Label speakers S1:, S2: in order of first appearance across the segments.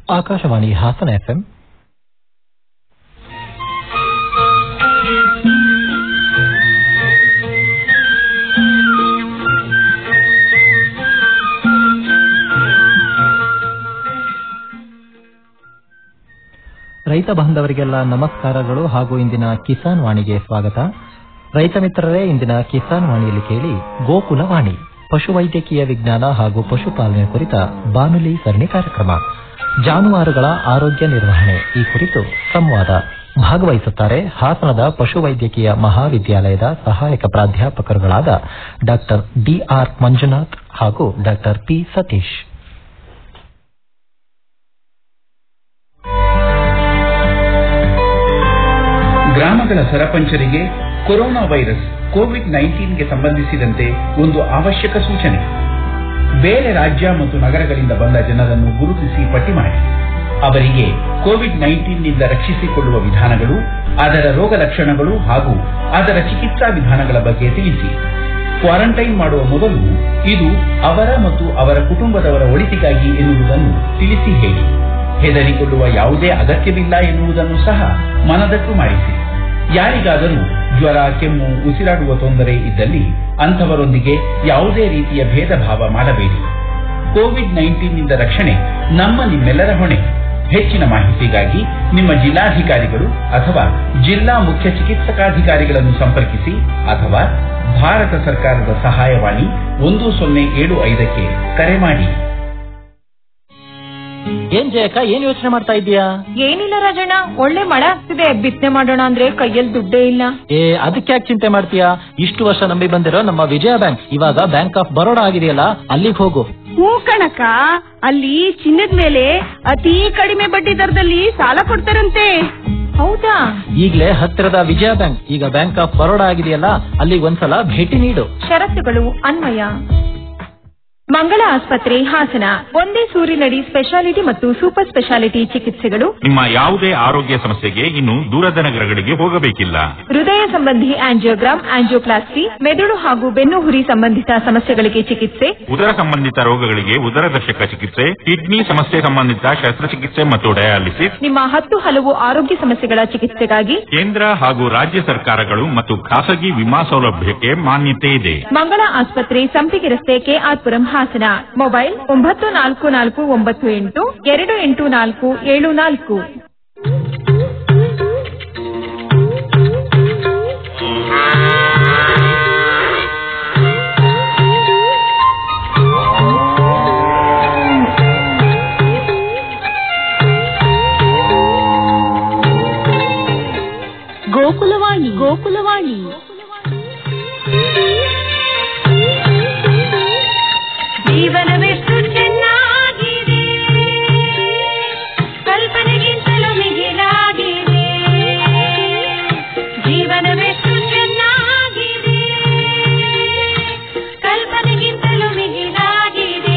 S1: Akashvani Hassan FM ರೈತ ಬಾಂಧವರಿಗೆಲ್ಲ ನಮಸ್ಕಾರಗಳು ಹಾಗೂ ಇಂದಿನ ಕಿಸಾನ್ ವಾಣಿಗೆ ಸ್ವಾಗತ ರೈತ ಮಿತ್ರರೇ ಇಂದಿನ ಕಿಸಾನ್ ವಾಣಿಯಲ್ಲಿ ಕೇಳಿ ಗೋಕುಲ ವಾಣಿ ಪಶುವೈದ್ಯಕೀಯ ವಿಜ್ಞಾನ ಹಾಗೂ ಪಶುಪಾಲನೆ ಕುರಿತ ಬಾನುಲಿ ಸರಣಿ ಕಾರ್ಯಕ್ರಮ ಜಾನುವಾರುಗಳ ಆರೋಗ್ಯ ನಿರ್ವಹಣೆ ಈ ಕುರಿತು ಸಂವಾದ ಭಾಗವಹಿಸುತ್ತಾರೆ ಹಾಸನದ ಪಶುವೈದ್ಯಕೀಯ ಮಹಾವಿದ್ಯಾಲಯದ ಸಹಾಯಕ ಪ್ರಾಧ್ಯಾಪಕರುಗಳಾದ ಡಾಕ್ಟರ್ ಡಿಆರ್ ಮಂಜುನಾಥ್ ಹಾಗೂ ಡಾಕ್ಟರ್ ಪಿ ಸತೀಶ್
S2: ಗ್ರಾಮಗಳ ಸರಪಂಚರಿಗೆ ಕೊರೋನಾ ವೈರಸ್ ಕೋವಿಡ್ ನೈನ್ಟೀನ್ಗೆ ಸಂಬಂಧಿಸಿದಂತೆ ಒಂದು ಅವಶ್ಯಕ ಸೂಚನೆ ಬೇರೆ ರಾಜ್ಯ ಮತ್ತು ನಗರಗಳಿಂದ ಬಂದ ಜನರನ್ನು ಗುರುತಿಸಿ ಪಟ್ಟಿ ಮಾಡಿ ಅವರಿಗೆ ಕೋವಿಡ್ ನೈನ್ಟೀನ್ನಿಂದ ರಕ್ಷಿಸಿಕೊಳ್ಳುವ ವಿಧಾನಗಳು ಅದರ ರೋಗ ಲಕ್ಷಣಗಳು ಹಾಗೂ ಅದರ ಚಿಕಿತ್ಸಾ ವಿಧಾನಗಳ ಬಗ್ಗೆ ತಿಳಿಸಿ ಕ್ವಾರಂಟೈನ್ ಮಾಡುವ ಮೊದಲು ಇದು ಅವರ ಮತ್ತು ಅವರ ಕುಟುಂಬದವರ ಒಳಿತಿಗಾಗಿ ಎನ್ನುವುದನ್ನು ತಿಳಿಸಿ ಹೇಳಿ ಹೆದರಿಕೊಳ್ಳುವ ಯಾವುದೇ ಅಗತ್ಯವಿಲ್ಲ ಎನ್ನುವುದನ್ನು ಸಹ ಮನದಟ್ಟು ಮಾಡಿಸಿ ಯಾರಿಗಾದರೂ ಜ್ವರ ಕೆಮ್ಮು ಉಸಿರಾಡುವ ತೊಂದರೆ ಇದ್ದಲ್ಲಿ ಅಂಥವರೊಂದಿಗೆ ಯಾವುದೇ ರೀತಿಯ ಭೇದ ಭಾವ ಮಾಡಬೇಡಿ ಕೋವಿಡ್ ನೈನ್ಟೀನ್ನಿಂದ ರಕ್ಷಣೆ ನಮ್ಮ ನಿಮ್ಮೆಲ್ಲರ ಹೊಣೆ ಹೆಚ್ಚಿನ ಮಾಹಿತಿಗಾಗಿ ನಿಮ್ಮ ಜಿಲ್ಲಾಧಿಕಾರಿಗಳು ಅಥವಾ ಜಿಲ್ಲಾ ಮುಖ್ಯ ಚಿಕಿತ್ಸಕಾಧಿಕಾರಿಗಳನ್ನು ಸಂಪರ್ಕಿಸಿ ಅಥವಾ ಭಾರತ ಸರ್ಕಾರದ ಸಹಾಯವಾಣಿ ಒಂದು ಸೊನ್ನೆ ಏಳು ಐದಕ್ಕೆ ಕರೆ ಮಾಡಿ
S1: ಏನ್ ಜಯಕ್ಕ ಏನ್ ಯೋಚನೆ ಮಾಡ್ತಾ ಇದೀಯಾ
S3: ಏನಿಲ್ಲ ರಾಜಣ್ಣ ಒಳ್ಳೆ ಮಳೆ ಆಗ್ತಿದೆ ಬಿತ್ತನೆ ಮಾಡೋಣ ಅಂದ್ರೆ ಕೈಯಲ್ಲಿ ದುಡ್ಡೇ ಇಲ್ಲ
S1: ಏ ಅದಕ್ಕೆ ಯಾಕೆ ಚಿಂತೆ ಮಾಡ್ತೀಯಾ ಇಷ್ಟು ವರ್ಷ ನಂಬಿ ಬಂದಿರೋ ನಮ್ಮ ವಿಜಯ ಬ್ಯಾಂಕ್ ಇವಾಗ ಬ್ಯಾಂಕ್ ಆಫ್ ಬರೋಡಾ ಆಗಿದೆಯಲ್ಲ ಅಲ್ಲಿಗೆ ಹೋಗು
S4: ಹ್ಞೂ ಕಣಕ್ಕ ಅಲ್ಲಿ ಚಿನ್ನದ ಮೇಲೆ ಅತಿ ಕಡಿಮೆ ಬಡ್ಡಿ ದರದಲ್ಲಿ ಸಾಲ ಕೊಡ್ತಾರಂತೆ
S3: ಹೌದಾ
S1: ಈಗ್ಲೇ ಹತ್ತಿರದ ವಿಜಯ ಬ್ಯಾಂಕ್ ಈಗ ಬ್ಯಾಂಕ್ ಆಫ್ ಬರೋಡಾ ಆಗಿದೆಯಲ್ಲ ಅಲ್ಲಿಗೆ ಒಂದ್ಸಲ ಭೇಟಿ ನೀಡು
S3: ಷರತ್ತುಗಳು ಅನ್ವಯ ಮಂಗಳ ಆಸ್ಪತ್ರೆ ಹಾಸನ ಒಂದೇ ಸೂರಿನಡಿ ಸ್ಪೆಷಾಲಿಟಿ ಮತ್ತು ಸೂಪರ್ ಸ್ಪೆಷಾಲಿಟಿ ಚಿಕಿತ್ಸೆಗಳು
S5: ನಿಮ್ಮ ಯಾವುದೇ ಆರೋಗ್ಯ ಸಮಸ್ಯೆಗೆ ಇನ್ನು ದೂರದ ನಗರಗಳಿಗೆ ಹೋಗಬೇಕಿಲ್ಲ
S3: ಹೃದಯ ಸಂಬಂಧಿ ಆಂಜಿಯೋಗ್ರಾಮ್ ಆಂಜಿಯೋಪ್ಲಾಸ್ಟಿ ಮೆದುಳು ಹಾಗೂ ಬೆನ್ನು ಹುರಿ ಸಂಬಂಧಿತ ಸಮಸ್ಯೆಗಳಿಗೆ ಚಿಕಿತ್ಸೆ
S5: ಉದರ ಸಂಬಂಧಿತ ರೋಗಗಳಿಗೆ ಉದರದರ್ಶಕ ಚಿಕಿತ್ಸೆ ಕಿಡ್ನಿ ಸಮಸ್ಯೆ ಸಂಬಂಧಿತ ಶಸ್ತ್ರಚಿಕಿತ್ಸೆ ಮತ್ತು ಡಯಾಲಿಸಿಸ್
S3: ನಿಮ್ಮ ಹತ್ತು ಹಲವು ಆರೋಗ್ಯ ಸಮಸ್ಯೆಗಳ ಚಿಕಿತ್ಸೆಗಾಗಿ
S5: ಕೇಂದ್ರ ಹಾಗೂ ರಾಜ್ಯ ಸರ್ಕಾರಗಳು ಮತ್ತು ಖಾಸಗಿ ವಿಮಾ ಸೌಲಭ್ಯಕ್ಕೆ ಮಾನ್ಯತೆ ಇದೆ
S3: ಮಂಗಳ ಆಸ್ಪತ್ರೆ ಸಂಪಿಗೆ ರಸ್ತೆ ಕೆಆರ್ಪುರಂ ಹಾಸನ ಮೊಬೈಲ್ ಒಂಬತ್ತು ನಾಲ್ಕು ನಾಲ್ಕು ಒಂಬತ್ತು ಎಂಟು ಎರಡು ಎಂಟು ನಾಲ್ಕು ಏಳು ನಾಲ್ಕು
S4: ಗೋಕುಲವಾಣಿ ಗೋಕುಲವಾಣಿ ಜೀವನವೆಷ್ಟು ಚೆನ್ನಾಗಿದೆ ಕಲ್ಪನೆಗಿಂತಲೂ ಮಿಗಿಲಾಗಿದೆ ಜೀವನವೆಷ್ಟು ಚೆನ್ನಾಗಿದೆ ಕಲ್ಪನೆಗಿಂತಲೂ ಮಿಗಿಲಾಗಿದೆ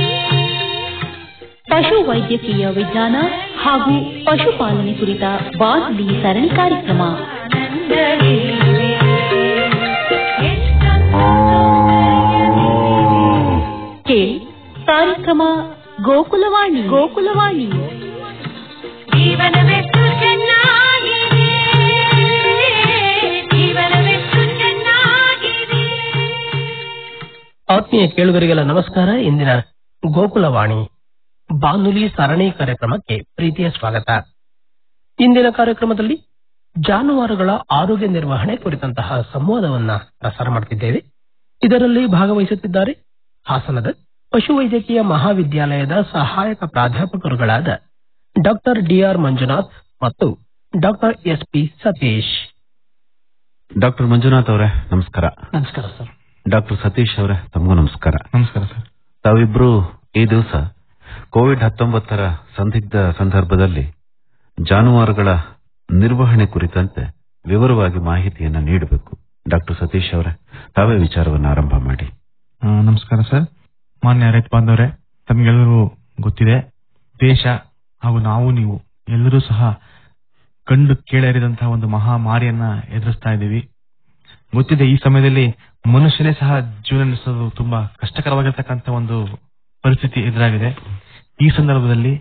S6: ಪಶು ವೈದ್ಯಕೀಯ ವಿಜ್ಞಾನ ಹಾಗೂ ಪಶುಪಾಲನೆ ಕುರಿತ ಬಾನುಲಿ ಸರಣಿ ಕಾರ್ಯಕ್ರಮ ಕೇಳಿ ಕಾರ್ಯಕ್ರಮ ಗೋಕುಲವಾಣಿ ಗೋಕುಲವಾಣಿ
S4: ಜೀವನವೆಷ್ಟು ಚೆನ್ನಾಗಿದೆ ಜೀವನವೆಷ್ಟು ಚೆನ್ನಾಗಿದೆ
S7: ಆತ್ಮೀಯ ಕೇಳುಗರಿಗೆಲ್ಲ ನಮಸ್ಕಾರ ಇಂದಿನ ಗೋಕುಲವಾಣಿ ಬಾನುಲಿ ಸರಣಿ ಕಾರ್ಯಕ್ರಮಕ್ಕೆ ಪ್ರೀತಿಯ ಸ್ವಾಗತ ಇಂದಿನ ಕಾರ್ಯಕ್ರಮದಲ್ಲಿ ಜಾನುವಾರುಗಳ ಆರೋಗ್ಯ ನಿರ್ವಹಣೆ ಕುರಿತಂತಹ ಸಂವಾದವನ್ನ ಪ್ರಸಾರ ಮಾಡುತ್ತಿದ್ದೇವೆ ಇದರಲ್ಲಿ ಭಾಗವಹಿಸುತ್ತಿದ್ದಾರೆ ಹಾಸನದ ಪಶುವೈದ್ಯಕೀಯ ಮಹಾವಿದ್ಯಾಲಯದ ಸಹಾಯಕ ಪ್ರಾಧ್ಯಾಪಕರುಗಳಾದ ಡಾಕ್ಟರ್ ಡಿಆರ್ ಮಂಜುನಾಥ್ ಮತ್ತು doctor S P Satish
S8: doctor Manjunath ಅವರೇ ನಮಸ್ಕಾರ
S7: ನಮಸ್ಕಾರ ಸರ್
S8: ಡಾಕ್ಟರ್ ಸತೀಶ್ ಅವರೇ ತಮಗೂ ನಮಸ್ಕಾರ
S7: ನಮಸ್ಕಾರ ಸರ್
S8: ತಾವಿಬ್ರು ಈ ದಿವಸ ಕೋವಿಡ್ ಹತ್ತೊಂಬತ್ತರ ಸಂದಿಗ್ಧ ಸಂದರ್ಭದಲ್ಲಿ ಜಾನುವಾರುಗಳ ನಿರ್ವಹಣೆ ಕುರಿತಂತೆ ವಿವರವಾಗಿ ಮಾಹಿತಿಯನ್ನ ನೀಡಬೇಕು ಡಾಕ್ಟರ್ ಸತೀಶ್ ಅವರೇ ತಾವೇ ವಿಚಾರವನ್ನು ಆರಂಭ ಮಾಡಿ
S9: ಆ, ನಮಸ್ಕಾರ ಸರ್ ಮಾನ್ಯ ರೈತ ಬಾಂಧವರೇ ತಮಗೆಲ್ಲರೂ ಗೊತ್ತಿದೆ ದೇಶ ಹಾಗೂ ನಾವು ನೀವು ಎಲ್ಲರೂ ಸಹ ಕಂಡು ಕೇಳರಿದಂತಹ ಒಂದು ಮಹಾಮಾರಿಯನ್ನ ಎದುರಿಸ್ತಾ ಇದ್ದೀವಿ ಗೊತ್ತಿದೆ ಈ ಸಮಯದಲ್ಲಿ ಮನುಷ್ಯನೇ ಸಹ ಜೀವನ ನಡೆಸೋದು ತುಂಬಾ ಕಷ್ಟಕರವಾಗಿರ್ತಕ್ಕಂಥ ಒಂದು ಪರಿಸ್ಥಿತಿ ಎದುರಾಗಿದೆ ಈ ಸಂದರ್ಭದಲ್ಲಿ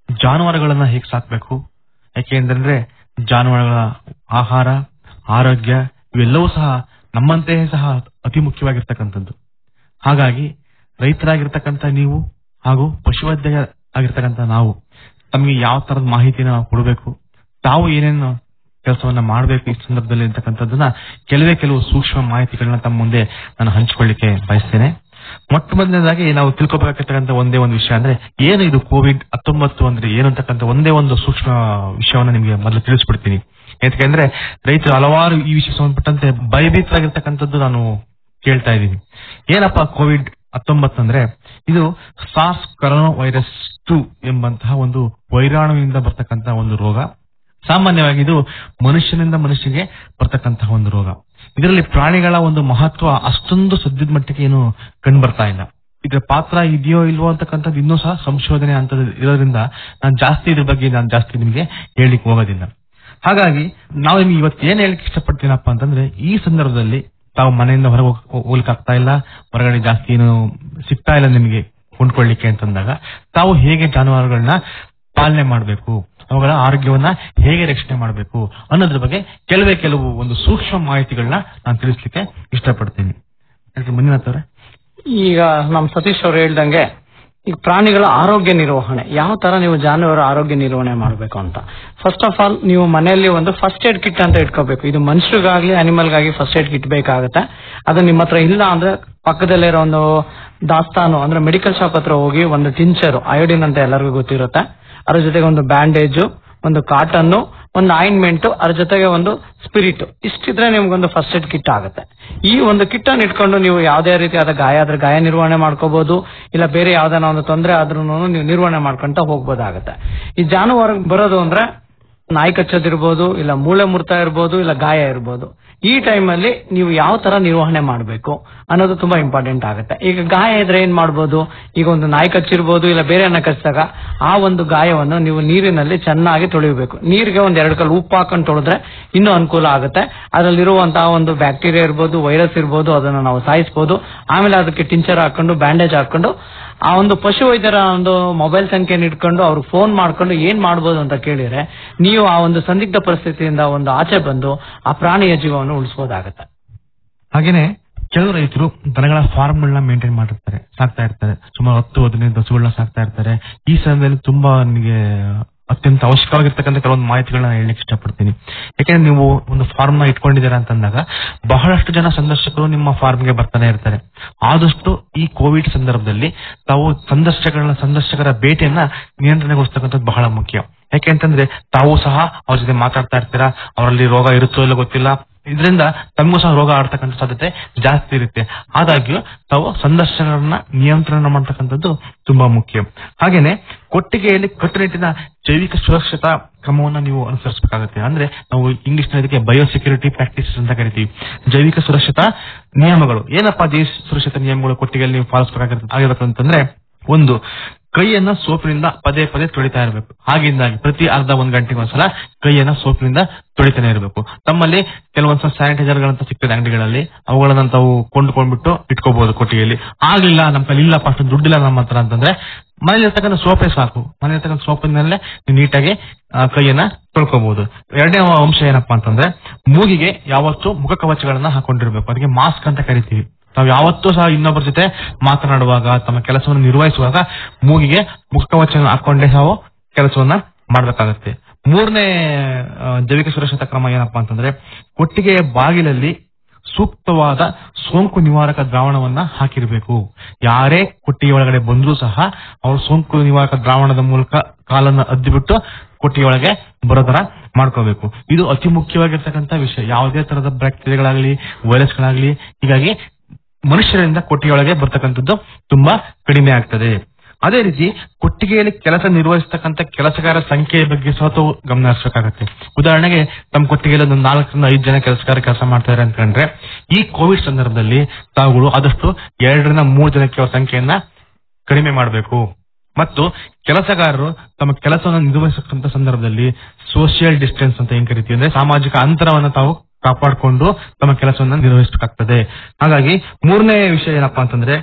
S9: ಜಾನುವಾರುಗಳನ್ನ ಹೇಗೆ ಸಾಕ್ಬೇಕು ಯಾಕೆಂದ್ರೆ ಜಾನುವಾರುಗಳ ಆಹಾರ ಆರೋಗ್ಯ ಇವೆಲ್ಲವೂ ಸಹ ನಮ್ಮಂತೆಯೇ ಸಹ ಅತಿ ಮುಖ್ಯವಾಗಿರ್ತಕ್ಕಂಥದ್ದು ಹಾಗಾಗಿ ರೈತರಾಗಿರ್ತಕ್ಕಂಥ ನೀವು ಹಾಗೂ ಪಶುವೈದ್ಯ ಆಗಿರ್ತಕ್ಕಂಥ ನಾವು ತಮಗೆ ಯಾವ ತರದ ಮಾಹಿತಿನ ನಾವು ಕೊಡಬೇಕು ತಾವು ಏನೇನು ಕೆಲಸವನ್ನ ಮಾಡಬೇಕು ಈ ಸಂದರ್ಭದಲ್ಲಿ ಅಂತಕ್ಕಂಥದ್ದನ್ನ ಕೆಲವೇ ಕೆಲವು ಸೂಕ್ಷ್ಮ ಮಾಹಿತಿಗಳನ್ನ ತಮ್ಮ ಮುಂದೆ ನಾನು ಹಂಚಿಕೊಳ್ಳಿಕ್ಕೆ ಬಯಸ್ತೇನೆ ಮೊಟ್ಟ ಮೊದಲನೇದಾಗಿ ನಾವು ತಿಳ್ಕೊಬೇಕಾಗಿರ್ತಕ್ಕಂಥ ಒಂದೇ ಒಂದು ವಿಷಯ ಅಂದ್ರೆ ಏನು ಇದು ಕೋವಿಡ್ ಹತ್ತೊಂಬತ್ತು ಅಂದ್ರೆ ಏನು ಅಂತಕ್ಕಂಥ ಒಂದೇ ಒಂದು ಸೂಕ್ಷ್ಮ ವಿಷಯವನ್ನ ನಿಮಗೆ ಮೊದಲು ತಿಳಿಸ್ಬಿಡ್ತೀನಿ ಯಾಕೆಂದ್ರೆ ರೈತರು ಹಲವಾರು ಈ ವಿಷಯ ಸಂಬಂಧಪಟ್ಟಂತೆ ಭಯಭೀತರಾಗಿರ್ತಕ್ಕಂಥದ್ದು ನಾನು ಕೇಳ್ತಾ ಇದ್ದೀನಿ ಏನಪ್ಪಾ ಕೋವಿಡ್ ಹತ್ತೊಂಬತ್ತು ಅಂದ್ರೆ ಇದು ಸಾಸ್ ಕರೋನಾ ವೈರಸ್ ಟು ಎಂಬಂತಹ ಒಂದು ವೈರಾಣುವಿನಿಂದ ಬರ್ತಕ್ಕಂತಹ ಒಂದು ರೋಗ ಸಾಮಾನ್ಯವಾಗಿ ಇದು ಮನುಷ್ಯನಿಂದ ಮನುಷ್ಯನಿಗೆ ಬರ್ತಕ್ಕಂತಹ ಒಂದು ರೋಗ ಇದರಲ್ಲಿ ಪ್ರಾಣಿಗಳ ಒಂದು ಮಹತ್ವ ಅಷ್ಟೊಂದು ಸದ್ಯದ ಮಟ್ಟಿಗೆ ಏನು ಕಂಡು ಬರ್ತಾ ಇಲ್ಲ ಇದರ ಪಾತ್ರ ಇದೆಯೋ ಇಲ್ವೋ ಅಂತಕ್ಕಂಥದ್ದು ಇನ್ನೂ ಸಹ ಸಂಶೋಧನೆ ಅಂತ ಇರೋದ್ರಿಂದ ನಾನು ಜಾಸ್ತಿ ಇದ್ರ ಬಗ್ಗೆ ನಾನು ಜಾಸ್ತಿ ನಿಮಗೆ ಹೇಳಲಿಕ್ಕೆ ಹೋಗೋದಿಲ್ಲ ಹಾಗಾಗಿ ನಾವು ನಿಮ್ಗೆ ಇವತ್ತು ಏನ್ ಹೇಳಕ್ ಇಷ್ಟಪಡ್ತೀನಪ್ಪ ಅಂತಂದ್ರೆ ಈ ಸಂದರ್ಭದಲ್ಲಿ ತಾವು ಮನೆಯಿಂದ ಹೊರಗೆ ಹೋಗ್ಲಿಕ್ಕೆ ಆಗ್ತಾ ಇಲ್ಲ ಹೊರಗಡೆ ಜಾಸ್ತಿ ಏನು ಸಿಗ್ತಾ ಇಲ್ಲ ನಿಮಗೆ ಕೊಂಡ್ಕೊಳ್ಳಿಕ್ಕೆ ಅಂತಂದಾಗ ತಾವು ಹೇಗೆ ಜಾನುವಾರುಗಳನ್ನ ಪಾಲನೆ ಮಾಡಬೇಕು ಅವುಗಳ ಆರೋಗ್ಯವನ್ನ ಹೇಗೆ ರಕ್ಷಣೆ ಮಾಡಬೇಕು ಅನ್ನೋದ್ರ ಬಗ್ಗೆ ಕೆಲವೇ ಕೆಲವು ಒಂದು ಸೂಕ್ಷ್ಮ ಮಾಹಿತಿಗಳನ್ನ ನಾನು ತಿಳಿಸ್ಲಿಕ್ಕೆ ಇಷ್ಟಪಡ್ತೀನಿ ಡಾಕ್ಟರ್ ಮಂಜುನಾಥ್ ಅವರೇ
S10: ಈಗ ನಮ್ ಸತೀಶ್ ಅವ್ರು ಹೇಳ್ದಂಗೆ ಈಗ ಪ್ರಾಣಿಗಳ ಆರೋಗ್ಯ ನಿರ್ವಹಣೆ ಯಾವ ತರ ನೀವು ಜಾನುವಾರು ಆರೋಗ್ಯ ನಿರ್ವಹಣೆ ಮಾಡಬೇಕು ಅಂತ ಫಸ್ಟ್ ಆಫ್ ಆಲ್ ನೀವು ಮನೆಯಲ್ಲಿ ಒಂದು ಫಸ್ಟ್ ಏಡ್ ಕಿಟ್ ಅಂತ ಇಟ್ಕೋಬೇಕು ಇದು ಮನುಷ್ಯರಿಗಾಗ್ಲಿ ಅನಿಮಲ್ಗಾಗಿ ಫಸ್ಟ್ ಏಡ್ ಕಿಟ್ ಬೇಕಾಗುತ್ತೆ ಅದು ನಿಮ್ಮ ಹತ್ರ ಇಲ್ಲ ಅಂದ್ರೆ ಪಕ್ಕದಲ್ಲಿರೋ ಒಂದು ದಾಸ್ತಾನು ಅಂದ್ರೆ ಮೆಡಿಕಲ್ ಶಾಪ್ ಹತ್ರ ಹೋಗಿ ಒಂದು ಟಿಂಚರ್ ಅಯೋಡಿನ್ ಅಂತ ಎಲ್ಲರಿಗೂ ಗೊತ್ತಿರುತ್ತೆ ಅದ್ರ ಜೊತೆಗೆ ಒಂದು ಬ್ಯಾಂಡೇಜು ಒಂದು ಕಾಟನ್ನು ಒಂದು ಆಯಿಂಟ್ಮೆಂಟ್ ಅದ್ರ ಜೊತೆಗೆ ಒಂದು ಸ್ಪಿರಿಟ್ ಇಷ್ಟಿದ್ರೆ ನಿಮ್ಗೊಂದು ಫಸ್ಟ್ ಏಡ್ ಕಿಟ್ ಆಗುತ್ತೆ ಈ ಒಂದು ಕಿಟ್ ಅನ್ನು ಇಟ್ಕೊಂಡು ನೀವು ಯಾವುದೇ ರೀತಿಯಾದ ಗಾಯ ಆದ್ರೆ ಗಾಯ ನಿರ್ವಹಣೆ ಮಾಡ್ಕೋಬಹುದು ಇಲ್ಲ ಬೇರೆ ಯಾವ್ದಾನ ಒಂದು ತೊಂದರೆ ಆದ್ರೂ ನೀವು ನಿರ್ವಹಣೆ ಮಾಡ್ಕೊಂತ ಹೋಗ್ಬೋದಾಗತ್ತೆ ಈ ಜಾನುವಾರು ಬರೋದು ಅಂದ್ರೆ ನಾಯಿ ಕಚ್ಚೋದಿರ್ಬೋದು ಇಲ್ಲ ಮೂಳೆ ಮುರ್ತಾ ಇರ್ಬೋದು ಇಲ್ಲ ಗಾಯ ಇರ್ಬೋದು ಈ ಟೈಮಲ್ಲಿ ನೀವು ಯಾವ ತರ ನಿರ್ವಹಣೆ ಮಾಡಬೇಕು ಅನ್ನೋದು ತುಂಬಾ ಇಂಪಾರ್ಟೆಂಟ್ ಆಗುತ್ತೆ ಈಗ ಗಾಯ ಇದ್ರೆ ಏನ್ ಮಾಡ್ಬೋದು ಈಗ ಒಂದು ನಾಯಿ ಕಚ್ಚಿರ್ಬೋದು ಇಲ್ಲ ಬೇರೆ ಅನ್ನ ಕಚ್ಚಿದಾಗ ಆ ಒಂದು ಗಾಯವನ್ನು ನೀವು ನೀರಿನಲ್ಲಿ ಚೆನ್ನಾಗಿ ತೊಳಿಬೇಕು ನೀರಿಗೆ ಒಂದ್ ಎರಡು ಕಲ್ ಉಪ್ಪು ಹಾಕೊಂಡು ತೊಳೆದ್ರೆ ಇನ್ನೂ ಅನುಕೂಲ ಆಗುತ್ತೆ ಅದರಲ್ಲಿರುವಂತಹ ಒಂದು ಬ್ಯಾಕ್ಟೀರಿಯಾ ಇರ್ಬೋದು ವೈರಸ್ ಇರ್ಬೋದು ಅದನ್ನ ನಾವು ಸಾಯಿಸಬಹುದು ಆಮೇಲೆ ಅದಕ್ಕೆ ಟಿಂಚರ್ ಹಾಕೊಂಡು ಬ್ಯಾಂಡೇಜ್ ಹಾಕೊಂಡು ಆ ಒಂದು ಪಶು ವೈದ್ಯರ ಒಂದು ಮೊಬೈಲ್ ಸಂಖ್ಯೆಯನ್ನು ಇಟ್ಕೊಂಡು ಅವ್ರಿಗೆ ಫೋನ್ ಮಾಡ್ಕೊಂಡು ಏನ್ ಮಾಡ್ಬೋದು ಅಂತ ಕೇಳಿದ್ರೆ ನೀವು ಆ ಒಂದು ಸಂದಿಗ್ಧ ಪರಿಸ್ಥಿತಿಯಿಂದ ಒಂದು ಆಚೆ ಬಂದು ಆ ಪ್ರಾಣಿಯ ಜೀವವನ್ನು ಉಳಿಸಬಹುದಾಗತ್ತೆ
S9: ಹಾಗೇನೆ ಕೆಲವು ರೈತರು ದನಗಳ ಫಾರ್ಮ್ ಗಳನ್ನ ಮೇಂಟೈನ್ ಮಾಡಿರ್ತಾರೆ ಸಾಕ್ತಾ ಇರ್ತಾರೆ ಸುಮಾರು ಹತ್ತು ಹದಿನೈದು ಹಸುಗಳನ್ನ ಸಾಕ್ತಾ ಇರ್ತಾರೆ ಈ ಸಮಯದಲ್ಲಿ ತುಂಬಾ ನನಗೆ ಅತ್ಯಂತ ಅವಶ್ಯಕವಾಗಿರ್ತಕ್ಕಂಥ ಕೆಲವೊಂದು ಮಾಹಿತಿಗಳನ್ನ ಹೇಳಲಿಕ್ಕೆ ಇಷ್ಟಪಡ್ತೀನಿ ಯಾಕೆಂದ್ರೆ ನೀವು ಒಂದು ಫಾರ್ಮ್ ನ ಇಟ್ಕೊಂಡಿದ್ದೀರಾ ಅಂತಂದಾಗ ಬಹಳಷ್ಟು ಜನ ಸಂದರ್ಶಕರು ನಿಮ್ಮ ಫಾರ್ಮ್ಗೆ ಬರ್ತಾನೆ ಇರ್ತಾರೆ ಆದಷ್ಟು ಈ ಕೋವಿಡ್ ಸಂದರ್ಭದಲ್ಲಿ ತಾವು ಸಂದರ್ಶಕಗಳ ಸಂದರ್ಶಕರ ಭೇಟಿಯನ್ನ ನಿಯಂತ್ರಣಗೊಳಿಸ್ತಕ್ಕಂಥದ್ದು ಬಹಳ ಮುಖ್ಯ ಯಾಕೆ ಅಂತಂದ್ರೆ ತಾವು ಸಹ ಅವ್ರ ಜೊತೆ ಮಾತಾಡ್ತಾ ಇರ್ತೀರಾ ಅವರಲ್ಲಿ ರೋಗ ಇರುತ್ತೋ ಇಲ್ಲ ಗೊತ್ತಿಲ್ಲ ಇದರಿಂದ ತಮಗೂ ಸಹ ರೋಗ ಆಡ್ತಕ್ಕಂಥ ಸಾಧ್ಯತೆ ಜಾಸ್ತಿ ಇರುತ್ತೆ ಆದಾಗ್ಯೂ ತಾವು ಸಂದರ್ಶಕರನ್ನ ನಿಯಂತ್ರಣ ಮಾಡ್ತಕ್ಕಂಥದ್ದು ತುಂಬಾ ಮುಖ್ಯ ಹಾಗೇನೆ ಕೊಟ್ಟಿಗೆಯಲ್ಲಿ ಕಟ್ಟುನಿಟ್ಟಿನ ಜೈವಿಕ ಸುರಕ್ಷತಾ ಕ್ರಮವನ್ನ ನೀವು ಅನುಸರಿಸಬೇಕಾಗುತ್ತೆ ಅಂದ್ರೆ ನಾವು ಇಂಗ್ಲಿಷ್ ನ ಇದಕ್ಕೆ ಬಯೋಸೆಕ್ಯೂರಿಟಿ ಪ್ರಾಕ್ಟೀಸ್ ಅಂತ ಕರಿತೀವಿ ಜೈವಿಕ ಸುರಕ್ಷತಾ ನಿಯಮಗಳು ಏನಪ್ಪಾ ಜೈವಿಕ ಸುರಕ್ಷತಾ ನಿಯಮಗಳು ಕೊಟ್ಟಿಗೆಯಲ್ಲಿ ನೀವು ಪಾಲಿಸಬೇಕಾಗಿರುತ್ತೆ ಆಗಿರ್ಬೇಕು ಅಂತಂದ್ರೆ ಒಂದು ಕೈಯನ್ನ ಸೋಪಿನಿಂದ ಪದೇ ಪದೇ ತೊಳಿತಾ ಇರಬೇಕು ಹಾಗಿಂದಾಗಿ ಪ್ರತಿ ಅರ್ಧ ಒಂದ್ ಗಂಟೆಗೆ ಒಂದ್ಸಲ ಕೈಯನ್ನ ಸೋಪಿನಿಂದ ತೊಳಿತಾನೆ ಇರಬೇಕು ತಮ್ಮಲ್ಲಿ ಕೆಲವೊಂದ್ಸಲ ಸ್ಯಾನಿಟೈಸರ್ ಗಳಂತ ಸಿಗ್ತದೆ ಅಂಗಡಿಗಳಲ್ಲಿ ಅವುಗಳನ್ನ ತಾವು ಕೊಂಡ್ಕೊಂಡ್ಬಿಟ್ಟು ಇಟ್ಕೋಬಹುದು ಕೊಟ್ಟಿಗೆಯಲ್ಲಿ ಆಗ್ಲಿಲ್ಲ ನಮ್ಮ ಕೈಲಿ ಇಲ್ಲಪ್ಪ ಅಷ್ಟು ದುಡ್ಡಿಲ್ಲ ನಮ್ಮ ಹತ್ರ ಅಂತಂದ್ರೆ ಮನೇಲಿರ್ತಕ್ಕಂಥ ಸೋಪೇ ಸಾಕು ಮನೇಲಿರ್ತಕ್ಕಂಥ ಸೋಪಿನಲ್ಲೇ ನೀವು ನೀಟಾಗಿ ಆ, ಕೈಯನ್ನ ತೊಳ್ಕೋಬಹುದು ಎರಡನೇ ಅಂಶ ಏನಪ್ಪಾ ಅಂತಂದ್ರೆ ಮೂಗಿಗೆ ಯಾವತ್ತೂ ಮುಖ ಕವಚಗಳನ್ನ ಹಾಕೊಂಡಿರ್ಬೇಕು ಅದಕ್ಕೆ ಮಾಸ್ಕ್ ಅಂತ ಕರಿತೀವಿ ನಾವು ಯಾವತ್ತೂ ಸಹ ಇನ್ನೊಬ್ಬರ ಜೊತೆ ಮಾತನಾಡುವಾಗ ತಮ್ಮ ಕೆಲಸವನ್ನು ನಿರ್ವಹಿಸುವಾಗ ಮೂಗಿಗೆ ಮುಖಕವಚವನ್ನು ಹಾಕೊಂಡೇ ನಾವು ಕೆಲಸವನ್ನ ಮಾಡಬೇಕಾಗತ್ತೆ ಮೂರನೇ ಆ, ಜೈವಿಕ ಸುರಕ್ಷತಾ ಕ್ರಮ ಏನಪ್ಪಾ ಅಂತಂದ್ರೆ ಕೊಟ್ಟಿಗೆಯ ಬಾಗಿಲಲ್ಲಿ ಸೂಕ್ತವಾದ ಸೋಂಕು ನಿವಾರಕ ದ್ರಾವಣವನ್ನ ಹಾಕಿರಬೇಕು ಯಾರೇ ಕೊಟ್ಟಿಗೆ ಒಳಗಡೆ ಬಂದರೂ ಸಹ ಅವರು ಸೋಂಕು ನಿವಾರಕ ದ್ರಾವಣದ ಮೂಲಕ ಕಾಲನ್ನ ಅದ್ದಿಬಿಟ್ಟು ಕೊಟ್ಟಿಗೆ ಒಳಗೆ ಬರೋ ತರ ಮಾಡ್ಕೋಬೇಕು ಇದು ಅತಿ ಮುಖ್ಯವಾಗಿರ್ತಕ್ಕಂಥ ವಿಷಯ ಯಾವುದೇ ತರದ ಬ್ಯಾಕ್ಟೀರಿಯಾಗಳಾಗ್ಲಿ ವೈರಸ್ಗಳಾಗ್ಲಿ ಹೀಗಾಗಿ ಮನುಷ್ಯರಿಂದ ಕೊಟ್ಟಿಗೆಯೊಳಗೆ ಬರ್ತಕ್ಕಂಥದ್ದು ತುಂಬಾ ಕಡಿಮೆ ಆಗ್ತದೆ ಅದೇ ರೀತಿ ಕೊಟ್ಟಿಗೆಯಲ್ಲಿ ಕೆಲಸ ನಿರ್ವಹಿಸತಕ್ಕಂಥ ಕೆಲಸಗಾರ ಸಂಖ್ಯೆಯ ಬಗ್ಗೆ ಸಹ ತಾವು ಗಮನ ಹರಿಸಬೇಕಾಗತ್ತೆ ಉದಾಹರಣೆಗೆ ತಮ್ಮ ಕೊಟ್ಟಿಗೆಯಲ್ಲಿ ಒಂದು ನಾಲ್ಕರಿಂದ ಐದು ಜನ ಕೆಲಸಗಾರ ಕೆಲಸ ಮಾಡ್ತಾರೆ ಅನ್ಕೊಂಡ್ರೆ ಈ ಕೋವಿಡ್ ಸಂದರ್ಭದಲ್ಲಿ ತಾವುಗಳು ಆದಷ್ಟು ಎರಡರಿಂದ ಮೂರು ಜನಕ್ಕೆ ಅವರ ಸಂಖ್ಯೆಯನ್ನ ಕಡಿಮೆ ಮಾಡಬೇಕು ಮತ್ತು ಕೆಲಸಗಾರರು ತಮ್ಮ ಕೆಲಸವನ್ನು ನಿರ್ವಹಿಸತಕ್ಕಂಥ ಸಂದರ್ಭದಲ್ಲಿ ಸೋಷಿಯಲ್ ಡಿಸ್ಟೆನ್ಸ್ ಅಂತ ಏನ್ ಕರಿತೀವಿ ಅಂದ್ರೆ ಸಾಮಾಜಿಕ ಅಂತರವನ್ನು ತಾವು ಕಾಪಾಡಿಕೊಂಡು ತಮ್ಮ ಕೆಲಸವನ್ನ ನಿರ್ವಹಿಸಬೇಕಾಗ್ತದೆ ಹಾಗಾಗಿ ಮೂರನೇ ವಿಷಯ ಏನಪ್ಪಾ ಅಂತಂದ್ರೆ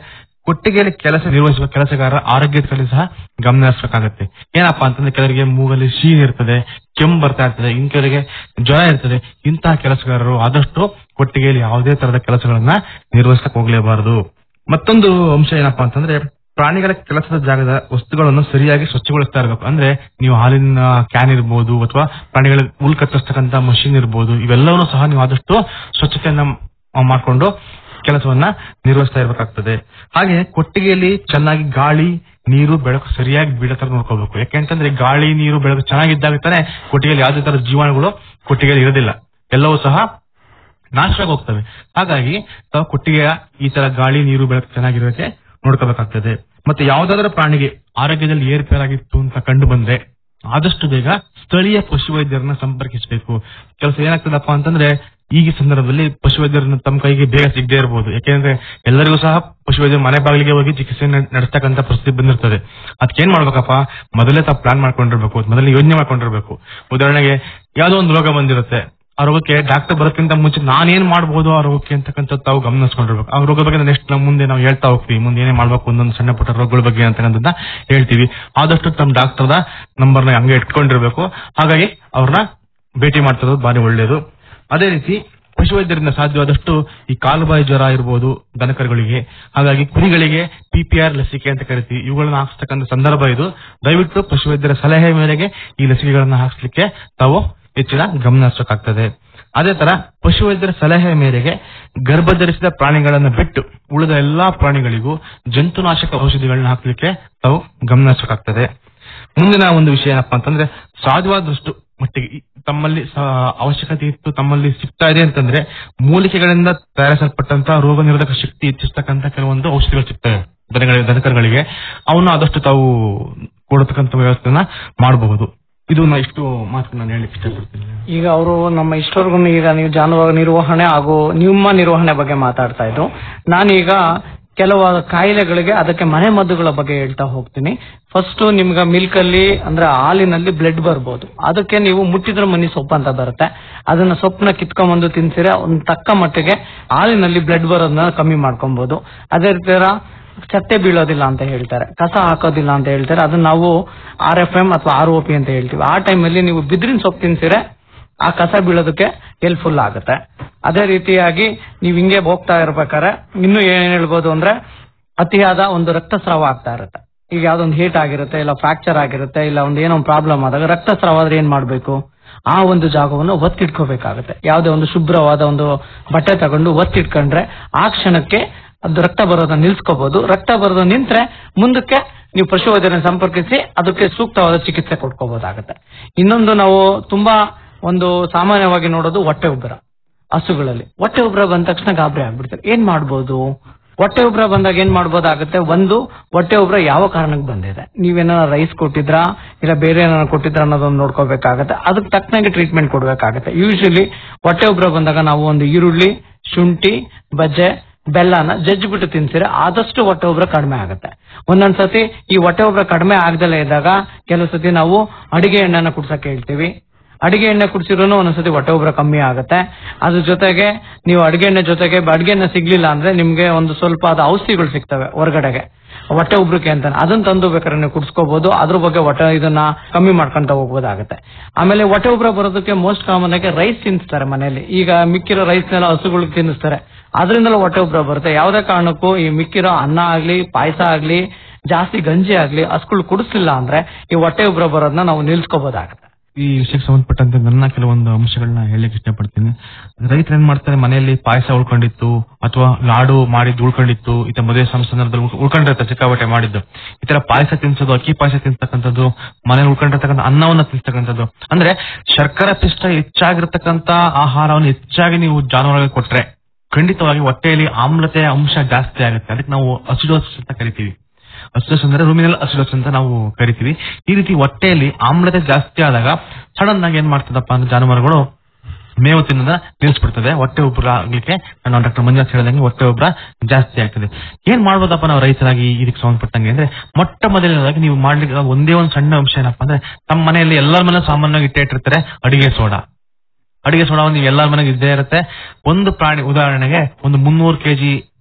S9: ಕೊಟ್ಟಿಗೆಯಲ್ಲಿ ಕೆಲಸ ನಿರ್ವಹಿಸುವ ಕೆಲಸಗಾರರ ಆರೋಗ್ಯದ ಕಡೆ ಸಹ ಗಮನ ಹರಿಸಬೇಕಾಗತ್ತೆ ಏನಪ್ಪಾ ಅಂತಂದ್ರೆ ಕೆಲವರಿಗೆ ಮೂಗಲ್ಲಿ ಶೀನ್ ಇರ್ತದೆ ಕೆಮ್ಮು ಬರ್ತಾ ಇರ್ತದೆ ಇನ್ ಕೆಲವರಿಗೆ ಜ್ವರ ಇರ್ತದೆ ಇಂತಹ ಕೆಲಸಗಾರರು ಆದಷ್ಟು ಕೊಟ್ಟಿಗೆಯಲ್ಲಿ ಯಾವುದೇ ತರದ ಕೆಲಸಗಳನ್ನ ನಿರ್ವಹಿಸಕ್ ಹೋಗ್ಲೇಬಾರದು ಮತ್ತೊಂದು ಅಂಶ ಏನಪ್ಪಾ ಅಂತಂದ್ರೆ ಪ್ರಾಣಿಗಳ ಕೆಲಸದ ಜಾಗದ ವಸ್ತುಗಳನ್ನು ಸರಿಯಾಗಿ ಸ್ವಚ್ಛಗೊಳಿಸ್ತಾ ಇರಬೇಕು ಅಂದ್ರೆ ನೀವು ಹಾಲಿನ ಕ್ಯಾನ್ ಇರ್ಬೋದು ಅಥವಾ ಪ್ರಾಣಿಗಳ ಹುಲ್ ಕತ್ತರಿಸ್ತಕ್ಕಂತ ಮಷಿನ್ ಇರ್ಬೋದು ಇವೆಲ್ಲವನ್ನೂ ಸಹ ನೀವು ಆದಷ್ಟು ಸ್ವಚ್ಛತೆಯನ್ನ ಮ- ಮಾಡ್ಕೊಂಡು ಕೆಲಸವನ್ನ ನಿರ್ವಹಿಸ್ತಾ ಇರಬೇಕಾಗ್ತದೆ ಹಾಗೆ ಕೊಟ್ಟಿಗೆಯಲ್ಲಿ ಚೆನ್ನಾಗಿ ಗಾಳಿ ನೀರು ಬೆಳಕು ಸರಿಯಾಗಿ ಬೀಳೋ ತರ ನೋಡ್ಕೋಬೇಕು ಯಾಕೆಂತಂದ್ರೆ ಗಾಳಿ ನೀರು ಬೆಳಕು ಚೆನ್ನಾಗಿದ್ದಾಗ ತಾನೇ ಕೊಟ್ಟಿಗೆಯಲ್ಲಿ ಯಾವುದೇ ತರದ ಜೀವಾಣುಗಳು ಕೊಟ್ಟಿಗೆಯಲ್ಲಿ ಇರೋದಿಲ್ಲ ಎಲ್ಲವೂ ಸಹ ನಾಶವಾಗಿ ಹೋಗ್ತವೆ ಹಾಗಾಗಿ ತಾವು ಕೊಟ್ಟಿಗೆಯ ಈ ತರ ಗಾಳಿ ನೀರು ಬೆಳಕು ಚೆನ್ನಾಗಿರೋಕೆ ನೋಡ್ಕೋಬೇಕಾಗ್ತದೆ ಮತ್ತೆ ಯಾವ್ದಾದ್ರೂ ಪ್ರಾಣಿಗೆ ಆರೋಗ್ಯದಲ್ಲಿ ಏರ್ಪೇರಾಗಿತ್ತು ಅಂತ ಕಂಡು ಬಂದ್ರೆ ಆದಷ್ಟು ಬೇಗ ಸ್ಥಳೀಯ ಪಶುವೈದ್ಯರನ್ನ ಸಂಪರ್ಕಿಸಬೇಕು ಕೆಲಸ ಏನಾಗ್ತದಪ್ಪ ಅಂತಂದ್ರೆ ಈಗ ಸಂದರ್ಭದಲ್ಲಿ ಪಶುವೈದ್ಯರನ್ನ ತಮ್ಮ ಕೈಗೆ ಬೇಗ ಸಿಗದೇ ಇರಬಹುದು ಯಾಕೆಂದ್ರೆ ಎಲ್ಲರಿಗೂ ಸಹ ಪಶುವೈದ್ಯರು ಮನೆ ಬಾಗಿಲಿಗೆ ಹೋಗಿ ಚಿಕಿತ್ಸೆ ನ- ನಡೆಸ್ತಕ್ಕಂತ ಪರಿಸ್ಥಿತಿ ಬಂದಿರ್ತದೆ ಅದಕ್ಕೆ ಏನ್ ಮಾಡ್ಬೇಕಪ್ಪ ಮೊದಲೇ ತಾವು ಪ್ಲಾನ್ ಮಾಡ್ಕೊಂಡಿರ್ಬೇಕು ಮೊದಲೇ ಯೋಜನೆ ಮಾಡ್ಕೊಂಡಿರ್ಬೇಕು ಉದಾಹರಣೆಗೆ ಯಾವ್ದೋ ಒಂದು ರೋಗ ಬಂದಿರುತ್ತೆ ಆ ರೋಗಕ್ಕೆ ಡಾಕ್ಟರ್ ಬರೋಕ್ಕಿಂತ ಮುಂಚೆ ನಾನೇನ್ ಮಾಡಬಹುದು ಆ ರೋಗಕ್ಕೆ ಅಂತಕ್ಕಂಥ ತಾವು ಗಮನಿಸ್ಕೊಂಡಿರ್ಬೇಕು ಆ ರೋಗದ ಬಗ್ಗೆ ನೆಕ್ಸ್ಟ್ ನಾವು ಮುಂದೆ ನಾವು ಹೇಳ್ತಾ ಹೋಗ್ತೀವಿ ಮುಂದೆ ಏನೇ ಮಾಡ್ಬೇಕು ಒಂದೊಂದು ಸಣ್ಣ ಪುಟ್ಟ ರೋಗಗಳ ಬಗ್ಗೆ ಅಂತಕ್ಕಂಥದ್ದನ್ನ ಹೇಳ್ತೀವಿ ಆದಷ್ಟು ತಮ್ಮ ಡಾಕ್ಟರ್ದ ನಂಬರ್ನ ಹಂಗೆ ಇಟ್ಕೊಂಡಿರ್ಬೇಕು ಹಾಗಾಗಿ ಅವ್ರನ್ನ ಭೇಟಿ ಮಾಡ್ತಿರೋದು ಬಾರಿ ಒಳ್ಳೆಯದು ಅದೇ ರೀತಿ ಪಶುವೈದ್ಯರಿಂದ ಸಾಧ್ಯವಾದಷ್ಟು ಈ ಕಾಲುಬಾಯಿ ಜ್ವರ ಇರಬಹುದು ದನಕರುಗಳಿಗೆ ಹಾಗಾಗಿ ಕುರಿಗಳಿಗೆ ಪಿಪಿಆರ್ ಲಸಿಕೆ ಅಂತ ಕರಿತೀವಿ ಇವುಗಳನ್ನ ಹಾಕ್ಸ್ತಕ್ಕಂಥ ಸಂದರ್ಭ ಇದು ದಯವಿಟ್ಟು ಪಶುವೈದ್ಯರ ಸಲಹೆ ಮೇರೆಗೆ ಈ ಲಸಿಕೆಗಳನ್ನ ಹಾಕ್ಸ್ಲಿಕ್ಕೆ ತಾವು ಹೆಚ್ಚಿನ ಗಮನ ಹರಿಸಬೇಕಾಗ್ತದೆ ಅದೇ ತರ ಪಶುವೈದ್ಯರ ಸಲಹೆ ಮೇರೆಗೆ ಗರ್ಭಧರಿಸಿದ ಪ್ರಾಣಿಗಳನ್ನ ಬಿಟ್ಟು ಉಳಿದ ಎಲ್ಲಾ ಪ್ರಾಣಿಗಳಿಗೂ ಜಂತುನಾಶಕ ಔಷಧಿಗಳನ್ನ ಹಾಕ್ಲಿಕ್ಕೆ ತಾವು ಗಮನ ಹರಿಸಬೇಕಾಗ್ತದೆ ಮುಂದಿನ ಒಂದು ವಿಷಯ ಏನಪ್ಪಾ ಅಂತಂದ್ರೆ ಸಾಧ್ಯವಾದಷ್ಟು ಮಟ್ಟಿಗೆ ಈ ತಮ್ಮಲ್ಲಿ ಸ- ಅವಶ್ಯಕತೆ ಇತ್ತು ತಮ್ಮಲ್ಲಿ ಸಿಗ್ತಾ ಇದೆ ಅಂತಂದ್ರೆ ಮೂಲಿಕೆಗಳಿಂದ ತಯಾರಿಸಲ್ಪಟ್ಟಂತ ರೋಗ ನಿರೋಧಕ ಶಕ್ತಿ ಹೆಚ್ಚಿಸ್ತಕ್ಕಂತ ಕೆಲವೊಂದು ಔಷಧಿಗಳು ಸಿಗ್ತವೆ ದನಗಳಿಗೆ ದನಕರುಗಳಿಗೆ ಅವನ್ನ ಆದಷ್ಟು ತಾವು ಕೊಡತಕ್ಕಂತ ವ್ಯವಸ್ಥೆನ ಮಾಡಬಹುದು ಇದು ನಾ ಇಷ್ಟು ಮಾತು ನಾನು ಹೇಳಲಿಕ್ಕೆ ಇಷ್ಟಪಡ್ತೀನಿ
S10: ಈಗ ಅವರು ನಮ್ಮ ಇಷ್ಟವರೆಗೂ ಈಗ ನೀವು ಜಾನುವಾರು ನಿರ್ವಹಣೆ ಹಾಗೂ ನಿಮ್ಮ ನಿರ್ವಹಣೆ ಬಗ್ಗೆ ಮಾತಾಡ್ತಾ ಇದ್ರು ನಾನೀಗ ಕೆಲವು ಕಾಯಿಲೆಗಳಿಗೆ ಅದಕ್ಕೆ ಮನೆ ಮದ್ದುಗಳ ಬಗ್ಗೆ ಹೇಳ್ತಾ ಹೋಗ್ತೀನಿ ಫಸ್ಟ್ ನಿಮ್ಗೆ ಮಿಲ್ಕ್ ಅಲ್ಲಿ ಅಂದ್ರೆ ಹಾಲಿನಲ್ಲಿ ಬ್ಲಡ್ ಬರ್ಬೋದು ಅದಕ್ಕೆ ನೀವು ಮುಟ್ಟಿದ್ರೆ ಮನಿ ಸೊಪ್ಪು ಅಂತ ಬರುತ್ತೆ ಅದನ್ನ ಸೊಪ್ಪನ್ನ ಕಿತ್ಕೊಂಡ್ಬಂದು ತಿನ್ಸಿದ್ರೆ ಒಂದು ತಕ್ಕ ಮಟ್ಟಿಗೆ ಹಾಲಿನಲ್ಲಿ ಬ್ಲಡ್ ಬರೋದನ್ನ ಕಮ್ಮಿ ಮಾಡ್ಕೊಬಹುದು ಅದೇ ತರ ಚತ್ತೆ ಬೀಳೋದಿಲ್ಲ ಅಂತ ಹೇಳ್ತಾರೆ ಕಸ ಹಾಕೋದಿಲ್ಲ ಅಂತ ಹೇಳ್ತಾರೆ ಅದನ್ನ ನಾವು ಆರ್ ಎಫ್ ಎಂ ಅಥವಾ ಆರ್ ಒ ಪಿ ಅಂತ ಹೇಳ್ತೀವಿ ಆ ಟೈಮಲ್ಲಿ ನೀವು ಬಿದಿರಿನ ಸೊಪ್ಪು ತಿನ್ಸಿದ್ರೆ ಆ ಕಸ ಬೀಳೋದಕ್ಕೆ ಹೆಲ್ಪ್ಫುಲ್ ಆಗುತ್ತೆ ಅದೇ ರೀತಿಯಾಗಿ ನೀವು ಹಿಂಗೆ ಹೋಗ್ತಾ ಇರ್ಬೇಕಾದ್ರೆ ಇನ್ನು ಏನ್ ಹೇಳ್ಬೋದು ಅಂದ್ರೆ ಅತಿಯಾದ ಒಂದು ರಕ್ತಸ್ರಾವ ಆಗ್ತಾ ಇರುತ್ತೆ ಈಗ ಯಾವ್ದೊಂದು ಹೀಟ್ ಆಗಿರುತ್ತೆ ಇಲ್ಲ ಫ್ರಾಕ್ಚರ್ ಆಗಿರುತ್ತೆ ಇಲ್ಲ ಒಂದು ಏನೋ ಪ್ರಾಬ್ಲಮ್ ಆದಾಗ ರಕ್ತಸ್ರಾವ ಆದ್ರೆ ಏನ್ ಮಾಡ್ಬೇಕು ಆ ಒಂದು ಜಾಗವನ್ನು ಒತ್ತಿಟ್ಕೋಬೇಕಾಗುತ್ತೆ ಯಾವುದೇ ಒಂದು ಶುಭ್ರವಾದ ಒಂದು ಬಟ್ಟೆ ತಗೊಂಡು ಒತ್ತಿಟ್ಕೊಂಡ್ರೆ ಆ ಕ್ಷಣಕ್ಕೆ ಅದು ರಕ್ತ ಬರೋದನ್ನ ನಿಲ್ಸ್ಕೋಬಹುದು ರಕ್ತ ಬರೋದು ನಿಂತ್ರೆ ಮುಂದಕ್ಕೆ ನೀವು ಪಶುವೈದ್ಯರನ್ನ ಸಂಪರ್ಕಿಸಿ ಅದಕ್ಕೆ ಸೂಕ್ತವಾದ ಚಿಕಿತ್ಸೆ ಕೊಡ್ಕೋಬಹುದಾಗುತ್ತೆ ಇನ್ನೊಂದು ನಾವು ತುಂಬಾ ಒಂದು ಸಾಮಾನ್ಯವಾಗಿ ನೋಡೋದು ಹೊಟ್ಟೆ ಉಬ್ಬರ ಹಸುಗಳಲ್ಲಿ ಹೊಟ್ಟೆ ಉಬ್ಬರ ಬಂದ ತಕ್ಷಣ ಗಾಬರಿ ಆಗ್ಬಿಡ್ತಾರೆ ಏನ್ ಮಾಡ್ಬೋದು ಹೊಟ್ಟೆ ಉಬ್ಬರ ಬಂದಾಗ ಏನ್ ಮಾಡ್ಬೋದಾಗುತ್ತೆ ಒಂದು ಹೊಟ್ಟೆ ಉಬ್ಬರ ಯಾವ ಕಾರಣಕ್ಕೆ ಬಂದಿದೆ ನೀವೇನ ರೈಸ್ ಕೊಟ್ಟಿದ್ರಾ ಇಲ್ಲ ಬೇರೆ ಏನಾರ ಕೊಟ್ಟಿದ್ರ ಅನ್ನೋದನ್ನ ನೋಡ್ಕೋಬೇಕಾಗತ್ತೆ ಅದಕ್ಕೆ ತಕ್ಕನಾಗಿ ಟ್ರೀಟ್ಮೆಂಟ್ ಕೊಡ್ಬೇಕಾಗತ್ತೆ ಯೂಶಲಿ ಹೊಟ್ಟೆ ಉಬ್ಬರ ಬಂದಾಗ ನಾವು ಒಂದು ಈರುಳ್ಳಿ ಶುಂಠಿ ಬಜ್ಜೆ ಬೆಲ್ಲನ ಜಜ್ಜಿಬಿಟ್ಟು ತಿನ್ಸಿದ್ರೆ ಆದಷ್ಟು ಹೊಟ್ಟೆ ಉಬ್ಬರ ಕಡಿಮೆ ಆಗುತ್ತೆ ಒಂದೊಂದ್ಸತಿ ಈ ಹೊಟ್ಟೆ ಉಬ್ಬರ ಕಡಿಮೆ ಆಗದಲ್ಲೇ ಇದ್ದಾಗ ಕೆಲವು ಸತಿ ನಾವು ಅಡಿಗೆ ಎಣ್ಣೆನ ಕುಡ್ಸಕ್ ಹೇಳ್ತೀವಿ ಅಡಿಗೆ ಎಣ್ಣೆ ಕುಡಿಸಿದ್ರು ಒಂದೊಂದ್ಸತಿ ಹೊಟ್ಟೆ ಉಬ್ಬರ ಕಮ್ಮಿ ಆಗುತ್ತೆ ಅದ್ರ ಜೊತೆಗೆ ನೀವು ಅಡಿಗೆ ಎಣ್ಣೆ ಜೊತೆಗೆ ಅಡಿಗೆ ಎಣ್ಣೆ ಸಿಗ್ಲಿಲ್ಲ ಅಂದ್ರೆ ನಿಮ್ಗೆ ಒಂದು ಸ್ವಲ್ಪ ಅದು ಔಷಧಿಗಳು ಸಿಗ್ತವೆ ಹೊರಗಡೆಗೆ ಹೊಟ್ಟೆ ಉಬ್ರಕ್ಕೆ ಅಂತ ಅದನ್ನ ತಂದು ಬೇಕಾದ್ರೆ ನೀವು ಕುಡಿಸ್ಕೋಬಹುದು ಅದ್ರ ಬಗ್ಗೆ ಹೊಟ್ಟೆ ಇದನ್ನ ಕಮ್ಮಿ ಮಾಡ್ಕೊಂತ ಹೋಗ್ಬೋದಾಗುತ್ತೆ ಆಮೇಲೆ ಹೊಟ್ಟೆ ಉಬ್ರ ಬರೋದಕ್ಕೆ ಮೋಸ್ಟ್ ಕಾಮನ್ ಆಗಿ ರೈಸ್ ತಿನ್ನಿಸ್ತಾರೆ ಮನೆಯಲ್ಲಿ ಈಗ ಮಿಕ್ಕಿರೋ ರೈಸ್ ನೆಲ್ಲ ಹಸುಗಳಿಗೆ ತಿನ್ನಿಸ್ತಾರೆ ಅದರಿಂದಲೂ ಹೊಟ್ಟೆ ಉಬ್ರ ಬರುತ್ತೆ ಯಾವುದೇ ಕಾರಣಕ್ಕೂ ಈ ಮಿಕ್ಕಿರೋ ಅನ್ನ ಆಗ್ಲಿ ಪಾಯಸ ಆಗ್ಲಿ ಜಾಸ್ತಿ ಗಂಜಿ ಆಗ್ಲಿ ಹಸುಗಳು ಕುಡಿಸ್ಲಿಲ್ಲ ಅಂದ್ರೆ ಈ ಹೊಟ್ಟೆ ಉಬ್ರ ಬರೋದನ್ನ ನಾವು ನಿಲ್ಸ್ಕೋಬಹುದಾಗುತ್ತೆ
S9: ಈ ವಿಷಯಕ್ಕೆ ಸಂಬಂಧಪಟ್ಟಂತೆ ನನ್ನ ಕೆಲವೊಂದು ಅಂಶಗಳನ್ನ ಹೇಳಲಿಕ್ಕೆ ಇಷ್ಟಪಡ್ತೀನಿ ರೈತರು ಏನ್ ಮಾಡ್ತಾರೆ ಮನೆಯಲ್ಲಿ ಪಾಯಸ ಉಳ್ಕೊಂಡಿತ್ತು ಅಥವಾ ಲಾಡು ಮಾಡಿದ್ದು ಉಳ್ಕೊಂಡಿತ್ತು ಈ ತರ ಮದುವೆ ಸಮ- ಸಂದರ್ಭದಲ್ಲಿ ಉಳ್- ಉಳ್ಕೊಂಡಿರುತ್ತೆ ಸಿಕ್ಕಾಪಟ್ಟೆ ಮಾಡಿದ್ದು ಈ ತರ ಪಾಯಸ ತಿನ್ಸೋದು ಅಕ್ಕಿ ಪಾಯಸ ತಿನ್ಸ್ತಕ್ಕಂಥದ್ದು ಮನೇಲಿ ಉಳ್ಕೊಂಡಿರ್ತಕ್ಕಂಥ ಅನ್ನವನ್ನ ತಿನ್ಸ್ತಕ್ಕಂಥದ್ದು ಅಂದ್ರೆ ಶರ್ಕರ ಪಿಷ್ಟ ಹೆಚ್ಚಾಗಿರ್ತಕ್ಕಂಥ ಆಹಾರವನ್ನು ಹೆಚ್ಚಾಗಿ ನೀವು ಜಾನುವಾರುಗಳಿಗೆ ಕೊಟ್ರೆ ಖಂಡಿತವಾಗಿ ಹೊಟ್ಟೆಯಲ್ಲಿ ಆಮ್ಲತೆ ಅಂಶ ಜಾಸ್ತಿ ಆಗುತ್ತೆ ಅದಕ್ಕೆ ನಾವು ಅಸಿಡೋಸಿಸ್ ಅಂತ ಕರಿತೀವಿ ಅಸಿಡೋಸ್ ಅಂದ್ರೆ ರೂಮಿನಲ್ಲಿ ಅಸಿಡೋಸ್ ಅಂತ ನಾವು ಕರಿತೀವಿ ಈ ರೀತಿ ಹೊಟ್ಟೆಯಲ್ಲಿ ಆಮ್ಲತೆ ಜಾಸ್ತಿ ಆದಾಗ ಸಡನ್ ಆಗಿ ಏನ್ ಮಾಡ್ತದಪ್ಪ ಅಂದ್ರೆ ಜಾನುವಾರುಗಳು ಮೇವು ತಿನ್ನೋದ ನಿಲ್ಲಿಸ್ಬಿಡ್ತದೆ ಹೊಟ್ಟೆ ಉಬ್ಬರ ಆಗ್ಲಿಕ್ಕೆ ನಾವು ಡಾಕ್ಟರ್ ಮಂಜುನಾಥ್ ಹೇಳಿದಂಗೆ ಹೊಟ್ಟೆ ಉಬ್ಬರ ಜಾಸ್ತಿ ಆಗ್ತದೆ ಏನ್ ಮಾಡ್ಬೋದಪ್ಪ ನಾವು ರೈತರಾಗಿ ಇದಕ್ಕೆ ಸಂಬಂಧಪಟ್ಟಂಗೆ ಅಂದ್ರೆ ಮೊಟ್ಟ ಮೊದಲನೇದಾಗಿ ನೀವು ಮಾಡ್ಲಿಕ್ಕೆ ಒಂದೇ ಒಂದು ಸಣ್ಣ ಅಂಶ ಏನಪ್ಪಾ ಅಂದ್ರೆ ತಮ್ಮ ಮನೆಯಲ್ಲಿ ಎಲ್ಲರ ಮನೆ ಸಾಮಾನ್ಯವಾಗಿ ಇಟ್ಟೇ ಇಟ್ಟಿರ್ತಾರೆ ಅಡಿಗೆ ಸೋಡಾ ಅಡಿಗೆ ಸೋಡಾ ನೀವು ಎಲ್ಲರ ಮನೆಗೆ ಇದ್ದೇ ಇರುತ್ತೆ ಒಂದು ಪ್ರಾಣಿ ಉದಾಹರಣೆಗೆ ಒಂದು ಮುನ್ನೂರು ಕೆಜಿ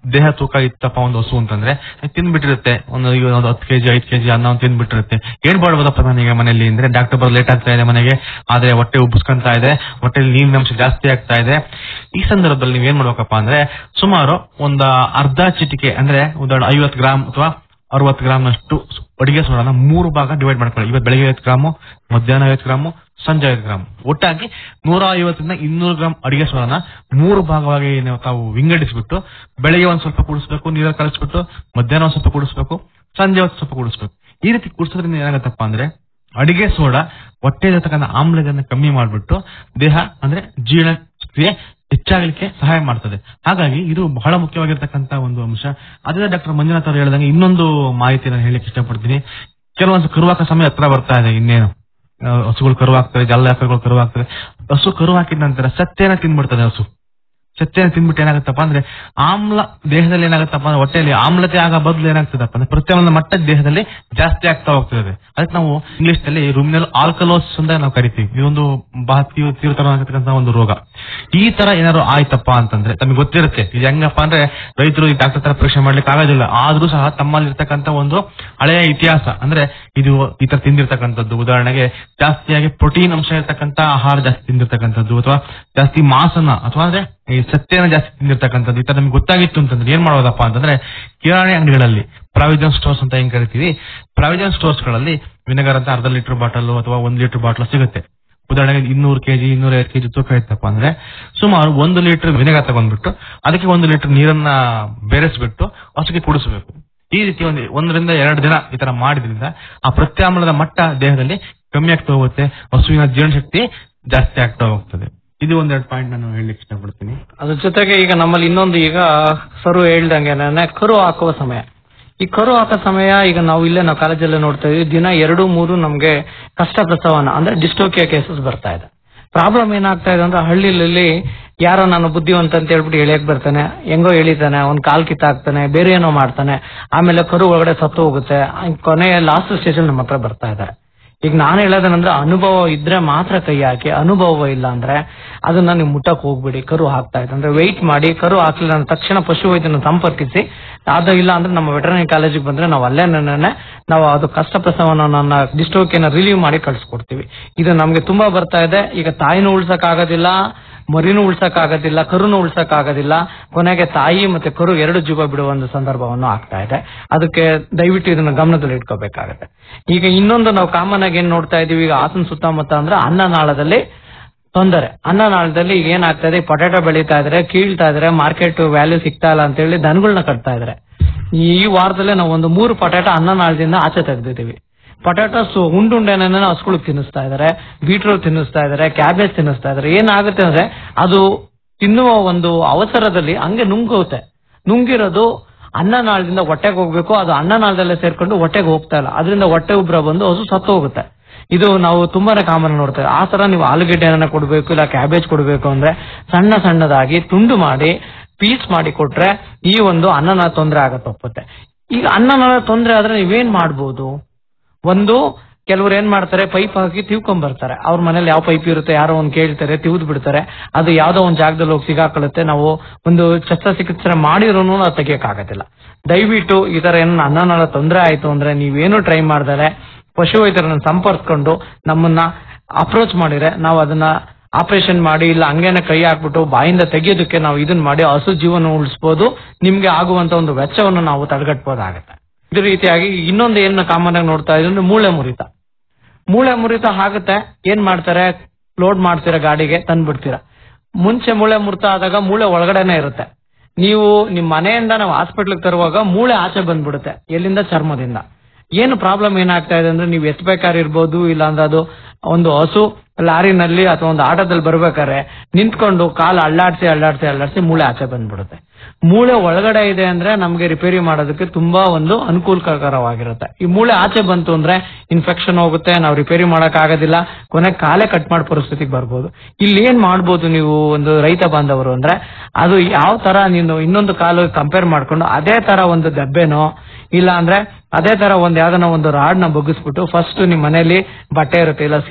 S9: ದೇಹ ತೂಕ ಇತ್ತಪ್ಪ ಒಂದು ಹಸು ಅಂತಂದ್ರೆ ತಿಂದ್ಬಿಟ್ಟಿರುತ್ತೆ ಒಂದು ಈಗ ಒಂದು ಹತ್ತು ಕೆಜಿ ಐದು ಕೆಜಿ ಅನ್ನ ಒಂದು ತಿಂದ್ಬಿಟ್ಟಿರುತ್ತೆ ಏನ್ ಮಾಡ್ಬೋದಪ್ಪ ನನಗೆ ಮನೆಯಲ್ಲಿ ಅಂದ್ರೆ ಡಾಕ್ಟರ್ ಬರ್ ಲೇಟ್ ಆಗ್ತಾ ಇದೆ ಮನೆಗೆ ಆದ್ರೆ ಹೊಟ್ಟೆ ಉಬ್ಬಿಸ್ಕೊಂತ ಇದೆ ಹೊಟ್ಟೆಲಿ ನೀರಿನ ಅಂಶ ಜಾಸ್ತಿ ಆಗ್ತಾ ಇದೆ ಈ ಸಂದರ್ಭದಲ್ಲಿ ನೀವ್ ಏನ್ ಮಾಡ್ಬೇಕಪ್ಪ ಅಂದ್ರೆ ಸುಮಾರು ಒಂದ ಅರ್ಧ ಚಿಟಿಕೆ ಅಂದ್ರೆ ಉದಾಹರಣೆ ಐವತ್ತು ಗ್ರಾಮ್ ಅಥವಾ ಅರವತ್ತು ಗ್ರಾಮ್ನಷ್ಟು ಅಡಿಗೆ ಸೋಡಾನ ಮೂರು ಭಾಗ ಡಿವೈಡ್ ಮಾಡ್ಕೊಳ್ಳಿ ಇವತ್ತು ಬೆಳಿಗ್ಗೆ ಐವತ್ತು ಗ್ರಾಮು ಮಧ್ಯಾಹ್ನ ಐವತ್ತು ಗ್ರಾಮು ಸಂಜೆ ಐವತ್ತು ಗ್ರಾಮ್ ಒಟ್ಟಾಗಿ ನೂರ ಐವತ್ತರಿಂದ ಇನ್ನೂರು ಗ್ರಾಮ್ ಅಡಿಗೆ ಸೋಡಾನ ಮೂರು ಭಾಗವಾಗಿ ನೀವು ತಾವು ವಿಂಗಡಿಸ್ಬಿಟ್ಟು ಬೆಳಿಗ್ಗೆ ಒಂದ್ ಸ್ವಲ್ಪ ಕುಡಿಸ್ಬೇಕು ನೀರಲ್ಲಿ ಕಲಿಸ್ಬಿಟ್ಟು ಮಧ್ಯಾಹ್ನ ಒಂದ್ ಸ್ವಲ್ಪ ಕುಡಿಸ್ಬೇಕು ಸಂಜೆ ಹೊತ್ತು ಸ್ವಲ್ಪ ಕುಡಿಸ್ಬೇಕು ಈ ರೀತಿ ಕುಡಿಸೋದ್ರಿಂದ ಏನಾಗತ್ತಪ್ಪ ಅಂದ್ರೆ ಅಡಿಗೆ ಸೋಡಾ ಹೊಟ್ಟೆಲಿರ್ತಕ್ಕಂಥ ಆಮ್ಲಜನ ಕಮ್ಮಿ ಮಾಡ್ಬಿಟ್ಟು ದೇಹ ಅಂದ್ರೆ ಜೀರ್ಣ ಕ್ರಿಯೆ ಹೆಚ್ಚಾಗಲಿಕ್ಕೆ ಸಹಾಯ ಮಾಡ್ತದೆ ಹಾಗಾಗಿ ಇದು ಬಹಳ ಮುಖ್ಯವಾಗಿರ್ತಕ್ಕಂತ ಒಂದು ಅಂಶ ಅದೇ ಡಾಕ್ಟರ್ ಮಂಜುನಾಥ್ ಅವರು ಹೇಳಿದಂಗೆ ಇನ್ನೊಂದು ಮಾಹಿತಿ ನಾನು ಹೇಳಲಿಕ್ಕೆ ಇಷ್ಟಪಡ್ತೀನಿ ಕೆಲವೊಂದು ಕರುವಾಕ ಸಮಯ ಹತ್ರ ಬರ್ತಾ ಇದೆ ಇನ್ನೇನು ಆ, ಹಸುಗಳು ಕರುವಾಗ್ತವೆ ಜಲ್ಲ ಕರುಗಳು ಕರುವಾಗ್ತವೆ ಹಸು ಕರು ಹಾಕಿದ ನಂತರ ಸತ್ಯನ ತಿನ್ಬಿಡ್ತದೆ ಹಸು ಸತ್ಯನ ತಿನ್ಬಿಟ್ಟು ಏನಾಗುತ್ತಪ್ಪ ಅಂದ್ರೆ ಆಮ್ಲ ದೇಹದಲ್ಲಿ ಏನಾಗುತ್ತಪ್ಪ ಅಂದ್ರೆ ಹೊಟ್ಟೆಯಲ್ಲಿ ಆಮ್ಲತೆ ಆಗ ಬದಲು ಏನಾಗ್ತದಪ್ಪ ಅಂದ್ರೆ ಪ್ರತಿಯೊಂದು ಮಟ್ಟ ದೇಹದಲ್ಲಿ ಜಾಸ್ತಿ ಆಗ್ತಾ ಹೋಗ್ತದೆ ಅದಕ್ಕೆ ನಾವು ಇಂಗ್ಲಿಷ್ ನಲ್ಲಿ ರೂಮಿನಲ್ ಆಲ್ಕಲೋಸ್ ಅಂತ ನಾವು ಕರಿತೀವಿ ಇದೊಂದು ಬಹಳ ತೀವ್ರ ತೀವ್ರತರವಾಗಿರ್ತಕ್ಕಂಥ ಒಂದು ರೋಗ ಈ ತರ ಏನಾದ್ರು ಆಯ್ತಪ್ಪ ಅಂತಂದ್ರೆ ತಮಗೆ ಗೊತ್ತಿರುತ್ತೆ ಇದು ಹೆಂಗಪ್ಪ ಅಂದ್ರೆ ರೈತರು ಈ ಡಾಕ್ಟರ್ ತರ ಪರೀಕ್ಷೆ ಮಾಡ್ಲಿಕ್ಕೆ ಆಗೋದಿಲ್ಲ ಆದ್ರೂ ಸಹ ತಮ್ಮಲ್ಲಿರ್ತಕ್ಕಂಥ ಒಂದು ಹಳೆಯ ಇತಿಹಾಸ ಅಂದ್ರೆ ಇದು ಈ ತರ ತಿಂದಿರ್ತಕ್ಕಂಥದ್ದು ಉದಾಹರಣೆಗೆ ಜಾಸ್ತಿಯಾಗಿ ಪ್ರೋಟೀನ್ ಅಂಶ ಇರ್ತಕ್ಕಂಥ ಆಹಾರ ಜಾಸ್ತಿ ತಿಂದಿರ್ತಕ್ಕಂಥದ್ದು ಅಥವಾ ಜಾಸ್ತಿ ಮಾಂಸನ ಅಥವಾ ಅಂದ್ರೆ ಈ ಸತ್ಯನ ಜಾಸ್ತಿ ತಿಂದಿರ್ತಕ್ಕಂಥದ್ದು ಈ ತರ ನಮ್ಗೆ ಗೊತ್ತಾಗಿತ್ತು ಅಂತಂದ್ರೆ ಏನ್ ಮಾಡೋದಪ್ಪ ಅಂತಂದ್ರೆ ಕಿರಾಣಿ ಅಂಗಡಿಗಳಲ್ಲಿ ಪ್ರಾವಿಜನ್ ಸ್ಟೋರ್ಸ್ ಅಂತ ಹೆಂಗ್ ಕರಿತೀವಿ ಪ್ರಾವಿಜನ್ ಸ್ಟೋರ್ಸ್ ಗಳಲ್ಲಿ ವಿನೆಗರ್ ಅಂತ ಅರ್ಧ ಲೀಟರ್ ಬಾಟಲ್ ಅಥವಾ ಒಂದ್ ಲೀಟರ್ ಬಾಟಲ್ ಸಿಗುತ್ತೆ ಉದಾಹರಣೆಗೆ ಇನ್ನೂರು ಕೆಜಿ ಇನ್ನೂರ ಐದು ಕೆಜಿ ತೂಕ ಇತ್ತಪ್ಪ ಅಂದ್ರೆ ಸುಮಾರು ಒಂದು ಲೀಟರ್ ವಿನೆಗರ್ ತಗೊಂಡ್ಬಿಟ್ಟು ಅದಕ್ಕೆ ಒಂದು ಲೀಟರ್ ನೀರನ್ನ ಬೆರೆಸ್ಬಿಟ್ಟು ಹಸುಗೆ ಕುಡಿಸಬೇಕು ಈ ರೀತಿ ಒಂದು ಒಂದರಿಂದ ಎರಡು ದಿನ ಈ ತರ ಮಾಡಿದ್ರಿಂದ ಆ ಪ್ರತ್ಯಾಮ್ಲದ ಮಟ್ಟ ದೇಹದಲ್ಲಿ ಕಮ್ಮಿ ಆಗ್ತಾ ಹೋಗುತ್ತೆ ಹಸುವಿನ ಜೀರ್ಣಶಕ್ತಿ ಜಾಸ್ತಿ ಆಗ್ತಾ ಹೋಗ್ತದೆ ಇದು ಒಂದೆರಡು ಪಾಯಿಂಟ್ ನಾನು ಹೇಳಲಿಕ್ಕೆ ಇಷ್ಟಪಡ್ತೀನಿ
S10: ಅದ್ರ ಜೊತೆಗೆ ಈಗ ನಮ್ಮಲ್ಲಿ ಇನ್ನೊಂದು ಈಗ ಸರು ಹೇಳ್ದಂಗೆ ಕರು ಹಾಕುವ ಸಮಯ ಈ ಕರು ಹಾಕೋ ಸಮಯ ಈಗ ನಾವು ಇಲ್ಲೇ ನಾವು ಕಾಲೇಜಲ್ಲೇ ನೋಡ್ತಾ ಇದೀವಿ ದಿನ ಎರಡು ಮೂರು ನಮ್ಗೆ ಕಷ್ಟ ಪ್ರಸವನ ಅಂದ್ರೆ ಡಿಸ್ಟೋಕಿಯಾ ಕೇಸಸ್ ಬರ್ತಾ ಇದೆ ಪ್ರಾಬ್ಲಮ್ ಏನಾಗ್ತಾ ಇದೆ ಅಂದ್ರೆ ಹಳ್ಳಿಲಿ ಯಾರೋ ನಾನು ಬುದ್ಧಿವಂತ ಅಂತ ಹೇಳ್ಬಿಟ್ಟು ಎಳಿಯಕ್ ಬರ್ತಾನೆ ಹೆಂಗೋ ಎಳಿತಾನೆ ಒಂದ್ ಕಾಲ್ ಕಿತ್ತಾಕ್ತಾನೆ ಬೇರೆ ಏನೋ ಮಾಡ್ತಾನೆ ಆಮೇಲೆ ಕರು ಒಳಗಡೆ ಸತ್ತು ಹೋಗುತ್ತೆ ಕೊನೆಯ ಲಾಸ್ಟ್ ಸ್ಟೇಜ್ ನಮ್ಮ ಹತ್ರ ಬರ್ತಾ ಇದ್ದಾರೆ ಈಗ ನಾನು ಹೇಳೋದೇನಂದ್ರೆ ಅನುಭವ ಇದ್ರೆ ಮಾತ್ರ ಕೈ ಹಾಕಿ ಅನುಭವ ಇಲ್ಲ ಅಂದ್ರೆ ಅದನ್ನ ನೀವು ಮುಟ್ಟಕ್ ಹೋಗ್ಬಿಡಿ ಕರು ಹಾಕ್ತಾ ಇದೆ ಅಂದ್ರೆ ವೆಯ್ಟ್ ಮಾಡಿ ಕರು ಹಾಕ್ಲಿಲ್ಲ ಅಂದ್ರೆ ತಕ್ಷಣ ಪಶು ವೈದ್ಯನ ಸಂಪರ್ಕಿಸಿ ಅದು ಇಲ್ಲ ಅಂದ್ರೆ ನಮ್ಮ ವೆಟರ್ನರಿ ಕಾಲೇಜಿಗೆ ಬಂದ್ರೆ ನಾವು ಅಲ್ಲೇ ನಾವು ಅದು ಕಷ್ಟ ಪ್ರಸವನ ಡಿಸ್ಟೋಕಿಯನ್ನ ರಿಲೀವ್ ಮಾಡಿ ಕಳ್ಸಿಕೊಡ್ತೀವಿ ಇದು ನಮ್ಗೆ ತುಂಬಾ ಬರ್ತಾ ಇದೆ ಈಗ ತಾಯಿನೂ ಉಳ್ಸಕ್ ಆಗೋದಿಲ್ಲ ಮರಿನೂ ಉಳ್ಸಕ್ ಆಗೋದಿಲ್ಲ ಕರುನು ಉಳ್ಸಕ್ ಆಗೋದಿಲ್ಲ ಕೊನೆಗೆ ತಾಯಿ ಮತ್ತೆ ಕರು ಎರಡು ಜೀವ ಬಿಡುವ ಒಂದು ಸಂದರ್ಭವನ್ನು ಆಗ್ತಾ ಇದೆ ಅದಕ್ಕೆ ದಯವಿಟ್ಟು ಇದನ್ನ ಗಮನದಲ್ಲಿ ಇಟ್ಕೋಬೇಕಾಗತ್ತೆ ಈಗ ಇನ್ನೊಂದು ನಾವು ಕಾಮನ್ ಆಗಿ ಏನ್ ನೋಡ್ತಾ ಇದೀವಿ ಈಗ ಹಾಸನ ಸುತ್ತಮುತ್ತ ಅಂದ್ರೆ ಅನ್ನನಾಳದಲ್ಲಿ ತೊಂದರೆ ಅನ್ನನಾಳದಲ್ಲಿ ಈಗ ಏನಾಗ್ತಾ ಇದೆ ಪೊಟ್ಯಾಟೊ ಬೆಳೀತಾ ಇದ್ರೆ ಕೀಳ್ತಾ ಇದ್ರೆ ಮಾರ್ಕೆಟ್ ವ್ಯಾಲ್ಯೂ ಸಿಗ್ತಾ ಇಲ್ಲ ಅಂತ ಹೇಳಿ ದನಗಳನ್ನ ಕಟ್ತಾ ಇದ್ರೆ ಈ ವಾರದಲ್ಲೇ ನಾವು ಒಂದು ಮೂರು ಪೊಟ್ಯಾಟೊ ಅನ್ನನಾಳದಿಂದ ಆಚೆ ತೆಗ್ದಿದ್ದೀವಿ ಪೊಟ್ಯಾಟೋಸ್ ಉಂಡುಂಡೆನ ಹಸ್ಗಳು ತಿನ್ನಿಸ್ತಾ ಇದಾರೆ ಬೀಟ್ರೂಟ್ ತಿನ್ನಿಸ್ತಾ ಇದಾರೆ ಕ್ಯಾಬೇಜ್ ತಿನ್ನಿಸ್ತಾ ಇದಾರೆ ಏನಾಗುತ್ತೆ ಅಂದ್ರೆ ಅದು ತಿನ್ನುವ ಒಂದು ಅವಸರದಲ್ಲಿ ಹಂಗೆ ನುಂಗೋಗುತ್ತೆ ನುಂಗಿರೋದು ಅನ್ನನಾಳದಿಂದ ಹೊಟ್ಟೆಗೆ ಹೋಗ್ಬೇಕು ಅದು ಅನ್ನನಾಳದಲ್ಲೇ ಸೇರ್ಕೊಂಡು ಹೊಟ್ಟೆಗೆ ಹೋಗ್ತಾ ಇಲ್ಲ ಅದರಿಂದ ಹೊಟ್ಟೆ ಉಬ್ರ ಬಂದು ಹಸು ಸತ್ತು ಹೋಗುತ್ತೆ ಇದು ನಾವು ತುಂಬಾನೇ ಕಾಮನ್ ನೋಡ್ತೇವೆ ಆ ತರ ನೀವು ಆಲೂಗೆಡ್ಡೆಯನ್ನ ಕೊಡಬೇಕು ಇಲ್ಲ ಕ್ಯಾಬೇಜ್ ಕೊಡಬೇಕು ಅಂದ್ರೆ ಸಣ್ಣ ಸಣ್ಣದಾಗಿ ತುಂಡು ಮಾಡಿ ಪೀಸ್ ಮಾಡಿ ಕೊಟ್ರೆ ಈ ಒಂದು ಅನ್ನನ ತೊಂದರೆ ಆಗತ್ತೆ ಒಪ್ಪುತ್ತೆ ಈಗ ಅನ್ನನಾಳ ತೊಂದರೆ ಆದ್ರೆ ನೀವೇನ್ ಮಾಡ್ಬೋದು ಒಂದು ಕೆಲವ್ರು ಏನ್ ಮಾಡ್ತಾರೆ ಪೈಪ್ ಹಾಕಿ ತಿವ್ಕೊಂಡ್ ಬರ್ತಾರೆ ಅವ್ರ ಮನೇಲಿ ಯಾವ ಪೈಪ್ ಇರುತ್ತೆ ಯಾರೋ ಒಂದ್ ಕೇಳ್ತಾರೆ ತಿವ್ದು ಬಿಡ್ತಾರೆ ಅದು ಯಾವ್ದೋ ಒಂದ್ ಜಾಗದಲ್ಲಿ ಹೋಗಿ ಸಿಗಾಕೊಳ್ಳುತ್ತೆ ನಾವು ಒಂದು ಶಸ್ತ್ರಚಿಕಿತ್ಸೆ ಮಾಡಿರೋನು ಅದು ತೆಗಿಯಕ್ಕಾಗತ್ತಿಲ್ಲ ದಯವಿಟ್ಟು ಈ ತರ ಏನೋ ಅನ್ನನಾಳ ತೊಂದರೆ ಆಯ್ತು ಅಂದ್ರೆ ನೀವೇನು ಟ್ರೈ ಮಾಡ್ದಾರೆ ಪಶು ವೈದ್ಯರನ್ನ ಸಂಪರ್ಸ್ಕೊಂಡು ನಮ್ಮನ್ನ ಅಪ್ರೋಚ್ ಮಾಡಿದ್ರೆ ನಾವು ಅದನ್ನ ಆಪರೇಷನ್ ಮಾಡಿ ಇಲ್ಲ ಹಂಗೇನೆ ಕೈ ಹಾಕ್ಬಿಟ್ಟು ಬಾಯಿಂದ ತೆಗೆಯೋದಕ್ಕೆ ನಾವು ಇದನ್ನ ಮಾಡಿ ಹಸು ಜೀವನ ಉಳಿಸ್ಬೋದು ನಿಮ್ಗೆ ಆಗುವಂತ ಒಂದು ವೆಚ್ಚವನ್ನು ನಾವು ತಡೆಗಟ್ಬೋದಾಗತ್ತೆ ಇದೇ ರೀತಿಯಾಗಿ ಇನ್ನೊಂದು ಏನು ಕಾಮನ್ ಆಗಿ ನೋಡ್ತಾ ಇದ್ರೆ ಮೂಳೆ ಮುರಿತ ಮೂಳೆ ಮುರಿತ ಆಗುತ್ತೆ ಏನ್ ಮಾಡ್ತಾರೆ ಲೋಡ್ ಮಾಡ್ತೀರಾ ಗಾಡಿಗೆ ತಂದ್ಬಿಡ್ತೀರಾ ಮುಂಚೆ ಮೂಳೆ ಮುರಿತ ಆದಾಗ ಮೂಳೆ ಒಳಗಡೆನೆ ಇರುತ್ತೆ ನೀವು ನಿಮ್ ಮನೆಯಿಂದ ನಾವು ಹಾಸ್ಪಿಟ್ಲಿಗೆ ತರುವಾಗ ಮೂಳೆ ಆಚೆ ಬಂದ್ಬಿಡುತ್ತೆ ಎಲ್ಲಿಂದ ಚರ್ಮದಿಂದ ಏನು ಪ್ರಾಬ್ಲಮ್ ಏನಾಗ್ತಾ ಇದೆ ಅಂದ್ರೆ ನೀವು ಎತ್ಬೇಕಾರಿರ್ಬೋದು ಇಲ್ಲ ಅಂದ್ರೆ ಅದು ಒಂದು ಹಸು ಲಾರಿನಲ್ಲಿ ಅಥವಾ ಒಂದು ಆಟೋದಲ್ಲಿ ಬರ್ಬೇಕಾದ್ರೆ ನಿಂತ್ಕೊಂಡು ಕಾಲು ಅಳ್ಳಾಡ್ಸಿ ಅಳ್ಳಾಡ್ಸಿ ಅಳ್ಳಾಡ್ಸಿ ಮೂಳೆ ಆಚೆ ಬಂದ್ಬಿಡುತ್ತೆ ಮೂಳೆ ಒಳಗಡೆ ಇದೆ ಅಂದ್ರೆ ನಮ್ಗೆ ರಿಪೇರಿ ಮಾಡೋದಕ್ಕೆ ತುಂಬಾ ಒಂದು ಅನುಕೂಲಕರವಾಗಿರುತ್ತೆ ಈ ಮೂಳೆ ಆಚೆ ಬಂತು ಅಂದ್ರೆ ಇನ್ಫೆಕ್ಷನ್ ಹೋಗುತ್ತೆ ನಾವು ರಿಪೇರಿ ಮಾಡಕ್ ಆಗೋದಿಲ್ಲ ಕೊನೆ ಕಾಲೇ ಕಟ್ ಮಾಡೋ ಪರಿಸ್ಥಿತಿಗೆ ಬರ್ಬೋದು ಇಲ್ಲಿ ಏನ್ ಮಾಡ್ಬೋದು ನೀವು ಒಂದು ರೈತ ಬಾಂಧವರು ಅಂದ್ರೆ ಅದು ಯಾವ ತರ ನೀನು ಇನ್ನೊಂದು ಕಾಲು ಕಂಪೇರ್ ಮಾಡ್ಕೊಂಡು ಅದೇ ತರ ಒಂದು ದಬ್ಬೆನೋ ಇಲ್ಲ ಅಂದ್ರೆ ಅದೇ ತರ ಒಂದ್ ಯಾವ್ದನ ಒಂದು ರಾಡ್ ನ ಬಗ್ಗಿಸ್ಬಿಟ್ಟು ಫಸ್ಟ್ ನಿಮ್ ಮನೇಲಿ ಬಟ್ಟೆ ಇರುತ್ತೆ ಇಲ್ಲ ಸೀರೆ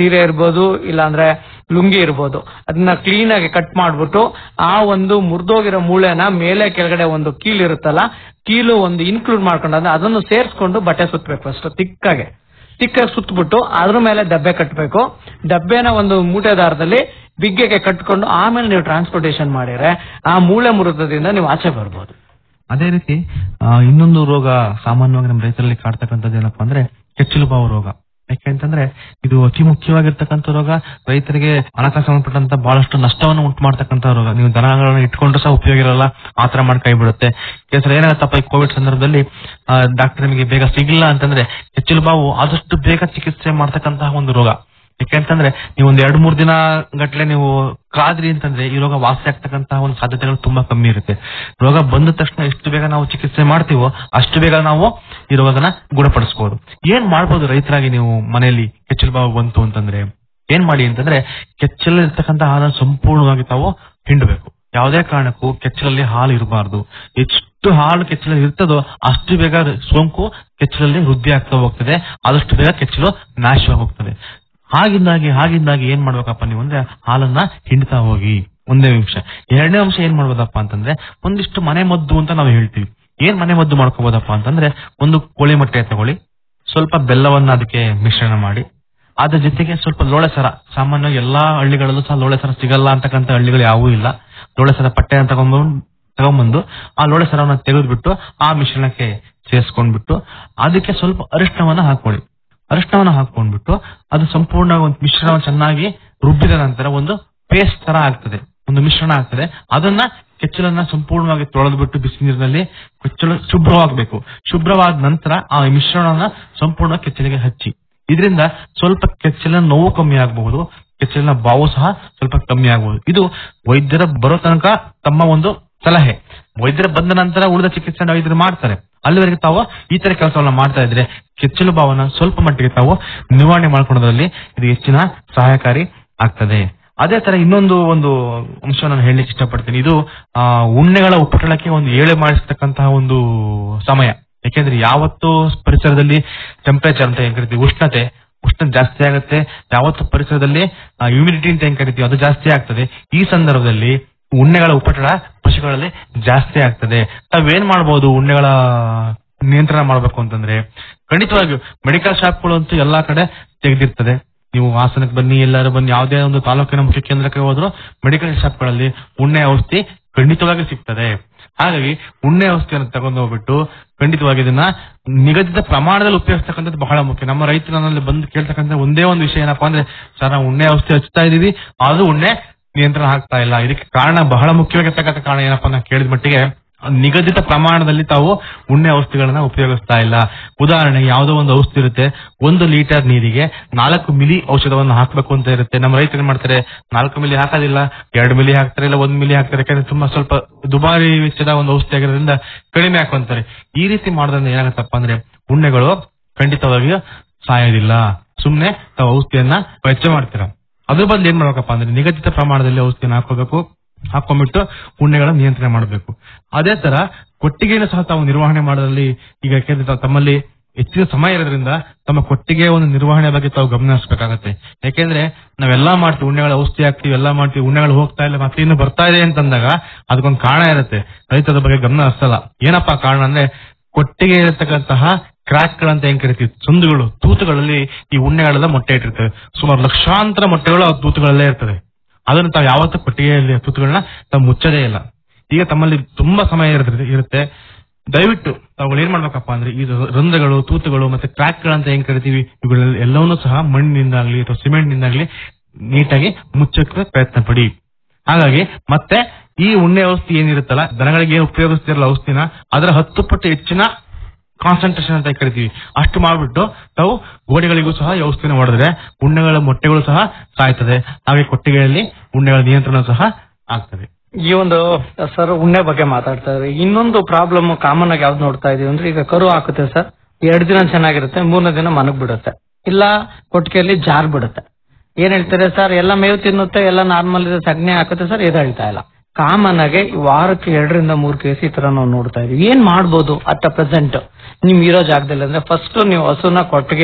S10: ಸೀರೆ ಇರ್ಬೋದು ಇಲ್ಲಾಂದ್ರೆ ಲುಂಗಿ ಇರ್ಬೋದು ಅದನ್ನ ಕ್ಲೀನ್ ಆಗಿ ಕಟ್ ಮಾಡ್ಬಿಟ್ಟು ಆ ಒಂದು ಮುರಿದೋಗಿರೋ ಮೂಳೆನ ಮೇಲೆ ಕೆಳಗಡೆ ಒಂದು ಕೀಲು ಇರುತ್ತಲ್ಲ ಕೀಲು ಒಂದು ಇನ್ಕ್ಲೂಡ್ ಮಾಡ್ಕೊಂಡು ಅಂದ್ರೆ ಅದನ್ನು ಸೇರಿಸ್ಕೊಂಡು ಬಟ್ಟೆ ಸುತ್ತಬೇಕು ಅಷ್ಟು ತಿಕ್ಕಾಗೆ ತಿಕ್ಕಾಗಿ ಸುತ್ತಬಿಟ್ಟು ಅದ್ರ ಮೇಲೆ ಡಬ್ಬೆ ಕಟ್ಟಬೇಕು ಡಬ್ಬೆನ ಒಂದು ಮೂಟೆ ದಾರದಲ್ಲಿ ಬಿಗ್ಗೆಗೆ ಕಟ್ಕೊಂಡು ಆಮೇಲೆ ನೀವು ಟ್ರಾನ್ಸ್ಪೋರ್ಟೇಶನ್ ಮಾಡಿದ್ರೆ ಆ ಮೂಳೆ ಮುರಿತದಿಂದ ನೀವು ಆಚೆ ಬರ್ಬೋದು
S9: ಅದೇ ರೀತಿ ಆ, ಇನ್ನೊಂದು ರೋಗ ಸಾಮಾನ್ಯವಾಗಿ ನಮ್ಮ ರೈತರಲ್ಲಿ ಕಾಡ್ತಕ್ಕಂಥದ್ದು ಏನಪ್ಪಾ ಅಂದ್ರೆ ಕೆಚ್ಚಲು ಬಾವು ರೋಗ ಯಾಕೆಂತಂದ್ರೆ ಇದು ಅತಿ ಮುಖ್ಯವಾಗಿರ್ತಕ್ಕಂಥ ರೋಗ ರೈತರಿಗೆ ಹಣಕಾಸು ಸಂಬಂಧಪಟ್ಟಂತ ಬಹಳಷ್ಟು ನಷ್ಟವನ್ನು ಉಂಟು ಮಾಡ್ತಕ್ಕಂಥ ರೋಗ ನೀವು ದನಗಳನ್ನ ಇಟ್ಕೊಂಡ್ರು ಸಹ ಉಪಯೋಗ ಇರಲ್ಲ ಆತರ ಮಾಡಿ ಕೈ ಬಿಡುತ್ತೆ ಕೆಲಸ ಏನಾಗತ್ತಪ್ಪ ಈ ಕೋವಿಡ್ ಸಂದರ್ಭದಲ್ಲಿ ಡಾಕ್ಟರ್ ನಿಮಗೆ ಬೇಗ ಸಿಗಿಲ್ಲ ಅಂತಂದ್ರೆ ಕೆಚ್ಚಲು ಬಾವು ಆದಷ್ಟು ಬೇಗ ಚಿಕಿತ್ಸೆ ಮಾಡ್ತಕ್ಕಂತಹ ಒಂದು ರೋಗ ಯಾಕೆಂತಂದ್ರೆ ನೀವು ಒಂದ್ ಎರಡ್ ಮೂರ್ ದಿನ ಗಟ್ಲೆ ನೀವು ಕಾದ್ರಿ ಅಂತಂದ್ರೆ ಈ ರೋಗ ವಾಸಿ ಆಗ್ತಕ್ಕಂತಹ ಒಂದು ಸಾಧ್ಯತೆಗಳು ತುಂಬಾ ಕಮ್ಮಿ ಇರುತ್ತೆ ರೋಗ ಬಂದ ತಕ್ಷಣ ಎಷ್ಟು ಬೇಗ ನಾವು ಚಿಕಿತ್ಸೆ ಮಾಡ್ತೀವೋ ಅಷ್ಟು ಬೇಗ ನಾವು ಈ ರೋಗನ ಗುಣಪಡಿಸಬಹುದು ಏನ್ ಮಾಡ್ಬೋದು ರೈತರಾಗಿ ನೀವು ಮನೆಯಲ್ಲಿ ಕೆಚ್ಚಲು ಬಾವು ಬಂತು ಅಂತಂದ್ರೆ ಏನ್ ಮಾಡಿ ಅಂತಂದ್ರೆ ಕೆಚ್ಚಲಲ್ಲಿ ಇರ್ತಕ್ಕಂಥ ಹಾಲನ್ನು ಸಂಪೂರ್ಣವಾಗಿ ತಾವು ಹಿಂಡಬೇಕು ಯಾವುದೇ ಕಾರಣಕ್ಕೂ ಕೆಚ್ಚಲಲ್ಲಿ ಹಾಲು ಇರಬಾರ್ದು ಎಷ್ಟು ಹಾಲು ಕೆಚ್ಚಲಲ್ಲಿ ಇರ್ತದೋ ಅಷ್ಟು ಬೇಗ ಸೋಂಕು ಕೆಚ್ಚಲಲ್ಲಿ ವೃದ್ಧಿ ಆಗ್ತಾ ಹೋಗ್ತದೆ ಆದಷ್ಟು ಬೇಗ ಕೆಚ್ಚಲು ನಾಶವಾಗಿ ಹೋಗ್ತದೆ ಹಾಗಿಂದಾಗಿ ಹಾಗಿಂದಾಗಿ ಏನ್ ಮಾಡ್ಬೇಕಪ್ಪ ನೀವು ಅಂದ್ರೆ ಹಾಲನ್ನ ಹಿಂಡ್ತಾ ಹೋಗಿ ಒಂದೇ ಅಂಶ ಎರಡನೇ ಅಂಶ ಏನ್ ಮಾಡ್ಬೋದಪ್ಪ ಅಂತಂದ್ರೆ ಒಂದಿಷ್ಟು ಮನೆ ಮದ್ದು ಅಂತ ನಾವು ಹೇಳ್ತೀವಿ ಏನ್ ಮನೆ ಮದ್ದು ಮಾಡ್ಕೋಬೋದಪ್ಪ ಅಂತಂದ್ರೆ ಒಂದು ಕೋಳಿ ಮೊಟ್ಟೆ ತಗೊಳ್ಳಿ ಸ್ವಲ್ಪ ಬೆಲ್ಲವನ್ನ ಅದಕ್ಕೆ ಮಿಶ್ರಣ ಮಾಡಿ ಅದ್ರ ಜೊತೆಗೆ ಸ್ವಲ್ಪ ಲೋಳೆಸರ ಸಾಮಾನ್ಯವಾಗಿ ಎಲ್ಲಾ ಹಳ್ಳಿಗಳಲ್ಲೂ ಸಹ ಲೋಳೆಸರ ಸಿಗಲ್ಲ ಅಂತಕ್ಕಂಥ ಹಳ್ಳಿಗಳು ಯಾವೂ ಇಲ್ಲ ಲೋಳೆಸರ ಪಟ್ಟೆನ ತಗೊಂಡ್ಬಂದು ತಗೊಂಡ್ಬಂದು ಆ ಲೋಳೆಸರವನ್ನ ತೆಗೆದ್ಬಿಟ್ಟು ಆ ಮಿಶ್ರಣಕ್ಕೆ ಸೇರಿಸ್ಕೊಂಡ್ಬಿಟ್ಟು ಅದಕ್ಕೆ ಸ್ವಲ್ಪ ಅರಿಶಿಣವನ್ನ ಹಾಕೊಳ್ಳಿ ಅರಿಶಿಣವನ್ನ ಹಾಕೊಂಡ್ಬಿಟ್ಟು ಅದು ಸಂಪೂರ್ಣ ಒಂದು ಮಿಶ್ರಣ ಚೆನ್ನಾಗಿ ರುಬ್ಬಿದ ನಂತರ ಒಂದು ಪೇಸ್ಟ್ ತರ ಆಗ್ತದೆ ಒಂದು ಮಿಶ್ರಣ ಆಗ್ತದೆ ಅದನ್ನ ಕೆಚ್ಚಲನ್ನ ಸಂಪೂರ್ಣವಾಗಿ ತೊಳೆದ್ಬಿಟ್ಟು ಬಿಸಿ ನೀರಿನಲ್ಲಿ ಕೆಚ್ಚಲು ಶುಭ್ರವಾಗಬೇಕು ಶುಭ್ರವಾದ ನಂತರ ಆ ಮಿಶ್ರಣವನ್ನ ಸಂಪೂರ್ಣ ಕೆಚ್ಚಲಿಗೆ ಹಚ್ಚಿ ಇದರಿಂದ ಸ್ವಲ್ಪ ಕೆಚ್ಚಲಿನ ನೋವು ಕಮ್ಮಿ ಆಗಬಹುದು ಕೆಚ್ಚಲಿನ ಬಾವು ಸಹ ಸ್ವಲ್ಪ ಕಮ್ಮಿ ಆಗಬಹುದು ಇದು ವೈದ್ಯರ ಬರೋ ತನಕ ತಮ್ಮ ಒಂದು ಸಲಹೆ ವೈದ್ಯರ ಬಂದ ನಂತರ ಉಳಿದ ಚಿಕಿತ್ಸೆ ವೈದ್ಯರು ಮಾಡ್ತಾರೆ ಅಲ್ಲಿವರೆಗೆ ತಾವು ಈ ತರ ಕೆಲಸವನ್ನ ಮಾಡ್ತಾ ಇದ್ರೆ ಕೆಚ್ಚಲು ಭಾವನ ಸ್ವಲ್ಪ ಮಟ್ಟಿಗೆ ತಾವು ನಿವಾರಣೆ ಮಾಡ್ಕೊಳ್ಳೋದ್ರಲ್ಲಿ ಇದು ಹೆಚ್ಚಿನ ಸಹಾಯಕಾರಿ ಆಗ್ತದೆ ಅದೇ ತರ ಇನ್ನೊಂದು ಒಂದು ಅಂಶ ನಾನು ಹೇಳಲಿಕ್ಕೆ ಇಷ್ಟಪಡ್ತೀನಿ ಇದು ಆ ಉಣ್ಣೆಗಳ ಉಪಟಳಕ್ಕೆ ಒಂದು ಏಳೆ ಮಾಡಿಸ್ತಕ್ಕಂತಹ ಒಂದು ಸಮಯ ಯಾಕೆಂದ್ರೆ ಯಾವತ್ತು ಪರಿಸರದಲ್ಲಿ ಟೆಂಪರೇಚರ್ ಅಂತ ಏನ್ ಕರಿತೀವಿ ಉಷ್ಣತೆ ಉಷ್ಣ ಜಾಸ್ತಿ ಆಗುತ್ತೆ ಯಾವತ್ತು ಪರಿಸರದಲ್ಲಿ ಹ್ಯೂಮಿಡಿಟಿ ಅಂತ ಏನ್ ಕರಿತೀವಿ ಅದು ಜಾಸ್ತಿ ಆಗ್ತದೆ ಈ ಸಂದರ್ಭದಲ್ಲಿ ಉಣ್ಣೆಗಳ ಉಪಟಳ ಪಶುಗಳಲ್ಲಿ ಜಾಸ್ತಿ ಆಗ್ತದೆ ತಾವೇನ್ ಮಾಡಬಹುದು ಉಣ್ಣೆಗಳ ನಿಯಂತ್ರಣ ಮಾಡಬೇಕು ಅಂತಂದ್ರೆ ಖಂಡಿತವಾಗಿಯೂ ಮೆಡಿಕಲ್ ಶಾಪ್ಗಳು ಅಂತೂ ಎಲ್ಲಾ ಕಡೆ ತೆಗೆದಿರ್ತದೆ ನೀವು ಹಾಸನಕ್ಕೆ ಬನ್ನಿ ಎಲ್ಲರೂ ಬನ್ನಿ ಯಾವುದೇ ಒಂದು ತಾಲೂಕಿನ ಮುಖ್ಯ ಕೇಂದ್ರಕ್ಕೆ ಹೋದ್ರು ಮೆಡಿಕಲ್ ಶಾಪ್ಗಳಲ್ಲಿ ಉಣ್ಣೆ ಔಷಧಿ ಖಂಡಿತವಾಗಿ ಸಿಗ್ತದೆ ಹಾಗಾಗಿ ಉಣ್ಣೆ ಔಷಧಿಯನ್ನು ತಗೊಂಡು ಹೋಗ್ಬಿಟ್ಟು ಖಂಡಿತವಾಗಿ ಇದನ್ನ ನಿಗದಿತ ಪ್ರಮಾಣದಲ್ಲಿ ಉಪಯೋಗಿಸ್ತಕ್ಕಂಥದ್ದು ಬಹಳ ಮುಖ್ಯ ನಮ್ಮ ರೈತರು ನನ್ನಲ್ಲಿ ಬಂದು ಕೇಳ್ತಕ್ಕಂಥ ಒಂದೇ ಒಂದು ವಿಷಯ ಏನಪ್ಪಾ ಅಂದ್ರೆ ಸರ್ ನಾವು ಉಣ್ಣೆ ಔಷಧಿ ಹಚ್ತಾ ಇದೀವಿ ಆದ್ರೂ ಉಣ್ಣೆ ನಿಯಂತ್ರಣ ಆಗ್ತಾ ಇಲ್ಲ ಇದಕ್ಕೆ ಕಾರಣ ಬಹಳ ಮುಖ್ಯವಾಗಿರ್ತಕ್ಕಂಥ ಕಾರಣ ಏನಪ್ಪಾ ನಾ ಕೇಳಿದ ಮಟ್ಟಿಗೆ ನಿಗದಿತ ಪ್ರಮಾಣದಲ್ಲಿ ತಾವು ಉಣ್ಣೆ ಔಷಧಿಗಳನ್ನ ಉಪಯೋಗಿಸ್ತಾ ಇಲ್ಲ ಉದಾಹರಣೆಗೆ ಯಾವುದೋ ಒಂದು ಔಷಧಿ ಇರುತ್ತೆ ಒಂದು ಲೀಟರ್ ನೀರಿಗೆ ನಾಲ್ಕು ಮಿಲಿ ಔಷಧವನ್ನು ಹಾಕಬೇಕು ಅಂತ ಇರುತ್ತೆ ನಮ್ಮ ರೈತರು ಏನ್ ಮಾಡ್ತಾರೆ ನಾಲ್ಕು ಮಿಲಿ ಹಾಕೋದಿಲ್ಲ ಎರಡು ಮಿಲಿ ಹಾಕ್ತಾರೆ ಇಲ್ಲ ಒಂದ್ ಮಿಲಿ ಹಾಕ್ತಾರೆ ಯಾಕಂದ್ರೆ ತುಂಬಾ ಸ್ವಲ್ಪ ದುಬಾರಿ ವೆಚ್ಚದ ಒಂದು ಔಷಧಿ ಆಗಿರೋದ್ರಿಂದ ಕಡಿಮೆ ಹಾಕೊಂತಾರೆ ಈ ರೀತಿ ಮಾಡೋದ್ರಿಂದ ಏನಾಗುತ್ತಪ್ಪ ಅಂದ್ರೆ ಉಣ್ಣೆಗಳು ಖಂಡಿತವಾಗಿಯೂ ಸಾಯೋದಿಲ್ಲ ಸುಮ್ನೆ ತಾವು ಔಷಧಿಯನ್ನ ವೆಚ್ಚ ಮಾಡ್ತೀರಾ ಅದ್ರ ಬದಲು ಏನ್ ಮಾಡ್ಬೇಕಪ್ಪ ಅಂದ್ರೆ ನಿಗದಿತ ಪ್ರಮಾಣದಲ್ಲಿ ಔಷಧಿಯನ್ನು ಹಾಕೋಬೇಕು ಹಾಕೊಂಡ್ಬಿಟ್ಟು ಉಣ್ಣೆಗಳ ನಿಯಂತ್ರಣ ಮಾಡಬೇಕು ಅದೇ ತರ ಕೊಟ್ಟಿಗೆಯನ್ನು ಸಹ ತಾವು ನಿರ್ವಹಣೆ ಮಾಡೋದ್ರಲ್ಲಿ ಈಗ ಯಾಕೆಂದ್ರೆ ತಾವು ತಮ್ಮಲ್ಲಿ ಹೆಚ್ಚಿನ ಸಮಯ ಇರೋದ್ರಿಂದ ತಮ್ಮ ಕೊಟ್ಟಿಗೆ ಒಂದು ನಿರ್ವಹಣೆ ಬಗ್ಗೆ ತಾವು ಗಮನ ಹರಿಸಬೇಕಾಗತ್ತೆ ಯಾಕೆಂದ್ರೆ ನಾವೆಲ್ಲಾ ಮಾಡ್ತೀವಿ ಉಣ್ಣೆಗಳ ಔಷಧಿ ಹಾಕ್ತಿವಿ ಎಲ್ಲಾ ಮಾಡ್ತೀವಿ ಉಣ್ಣೆಗಳು ಹೋಗ್ತಾ ಇಲ್ಲ ಮತ್ತೆ ಇನ್ನು ಬರ್ತಾ ಇದೆ ಅಂತಂದಾಗ ಅದಕ್ಕೊಂದು ಕಾರಣ ಇರುತ್ತೆ ರೈತರ ಬಗ್ಗೆ ಗಮನ ಹರಿಸಲ್ಲ ಏನಪ್ಪಾ ಕಾರಣ ಅಂದ್ರೆ ಕೊಟ್ಟಿಗೆ ಇರತಕ್ಕಂತಹ ಕ್ರಾಕ್ ಗಳಂತ ಏನ್ ಕರಿತೀವಿ ಸಂದುಗಳು ತೂತುಗಳಲ್ಲಿ ಈ ಉಣ್ಣೆಗಳೆಲ್ಲ ಮೊಟ್ಟೆ ಇಟ್ಟಿರ್ತವೆ ಸುಮಾರು ಲಕ್ಷಾಂತರ ಮೊಟ್ಟೆಗಳು ಆ ತೂತುಗಳಲ್ಲೇ ಇರ್ತವೆ ಅದನ್ನು ತಾವು ಯಾವತ್ತೂ ಕೊಟ್ಟಿಗೆಯಲ್ಲಿ ತೂತುಗಳನ್ನ ತಾವು ಮುಚ್ಚದೇ ಇಲ್ಲ ಈಗ ತಮ್ಮಲ್ಲಿ ತುಂಬಾ ಸಮಯ ಇರುತ್ತೆ ಇರುತ್ತೆ ದಯವಿಟ್ಟು ತಾವುಗಳು ಏನ್ ಮಾಡ್ಬೇಕಪ್ಪ ಅಂದ್ರೆ ಈ ರಂಧ್ರಗಳು ತೂತುಗಳು ಮತ್ತೆ ಕ್ರಾಕ್ ಗಳಂತ ಏನ್ ಕರಿತೀವಿ ಇವುಗಳೆಲ್ಲ ಎಲ್ಲವನ್ನೂ ಸಹ ಮಣ್ಣಿನಿಂದಾಗ್ಲಿ ಅಥವಾ ಸಿಮೆಂಟ್ ನಿಂದಾಗ್ಲಿ ನೀಟಾಗಿ ಮುಚ್ಚಕ್ಕೆ ಪ್ರಯತ್ನ ಪಡಿ ಹಾಗಾಗಿ ಮತ್ತೆ ಈ ಉಣ್ಣೆ ಔಷಧಿ ಏನಿರುತ್ತಲ್ಲ ದನಗಳಿಗೆ ಏನು ಉಪಯೋಗಿಸ್ತಿರಲ್ಲ ಔಷಧಿನ ಅದರ ಹತ್ತು ಪಟ್ಟು ಹೆಚ್ಚಿನ ಕಾನ್ಸಂಟ್ರೇಷನ್ ಅಂತ ಕರಿತೀವಿ ಅಷ್ಟು ಮಾಡ್ಬಿಟ್ಟು ತಾವು ಗೋಡೆಗಳಿಗೂ ಸಹ ಈ ಔಷಧಿನ ಹೊಡೆದ್ರೆ ಉಣ್ಣೆಗಳ ಮೊಟ್ಟೆಗಳು ಸಹ ಸಾಯ್ತದೆ ಹಾಗೆ ಕೊಟ್ಟಿಗೆಯಲ್ಲಿ ಉಣ್ಣೆಗಳ ನಿಯಂತ್ರಣ ಸಹ ಆಗ್ತದೆ
S10: ಈ ಒಂದು ಸರ್ ಉಣ್ಣೆ ಬಗ್ಗೆ ಮಾತಾಡ್ತಾ ಇದ್ರಿ ಇನ್ನೊಂದು ಪ್ರಾಬ್ಲಮ್ ಕಾಮನ್ ಆಗಿ ಯಾವ್ದು ನೋಡ್ತಾ ಇದೀವಿ ಅಂದ್ರೆ ಈಗ ಕರು ಹಾಕುತ್ತೆ ಸರ್ ಎರಡು ದಿನ ಚೆನ್ನಾಗಿರುತ್ತೆ ಮೂರನೇ ದಿನ ಮನಗ್ ಬಿಡುತ್ತೆ ಇಲ್ಲ ಕೊಟ್ಟಿಗೆಯಲ್ಲಿ ಜಾರ್ ಬಿಡುತ್ತೆ ಏನ್ ಹೇಳ್ತಾರೆ ಸರ್ ಎಲ್ಲ ಮೇವು ತಿನ್ನುತ್ತೆ ಎಲ್ಲ ನಾರ್ಮಲ್ ಇದೆ ಸಗಣಿ ಹಾಕುತ್ತೆ ಸರ್ ಇದು ಹೇಳ್ತಾ ಇಲ್ಲ ಕಾಮನ್ ಆಗಿ ವಾರಕ್ಕೆ ಎರಡರಿಂದ ಮೂರು ಕೇಸ್ ಈ ತರ ನಾವು ನೋಡ್ತಾ ಇದೀವಿ ಏನ್ ಮಾಡ್ಬೋದು ಅಟ್ ಪ್ರೆಸೆಂಟ್ ನಿಮ್ ಇರೋ ಜಾಗದಲ್ಲಿ ಅಂದ್ರೆ ಫಸ್ಟ್ ನೀವು ಹಸುನ ಕೊಟ್ಟಿಗೆ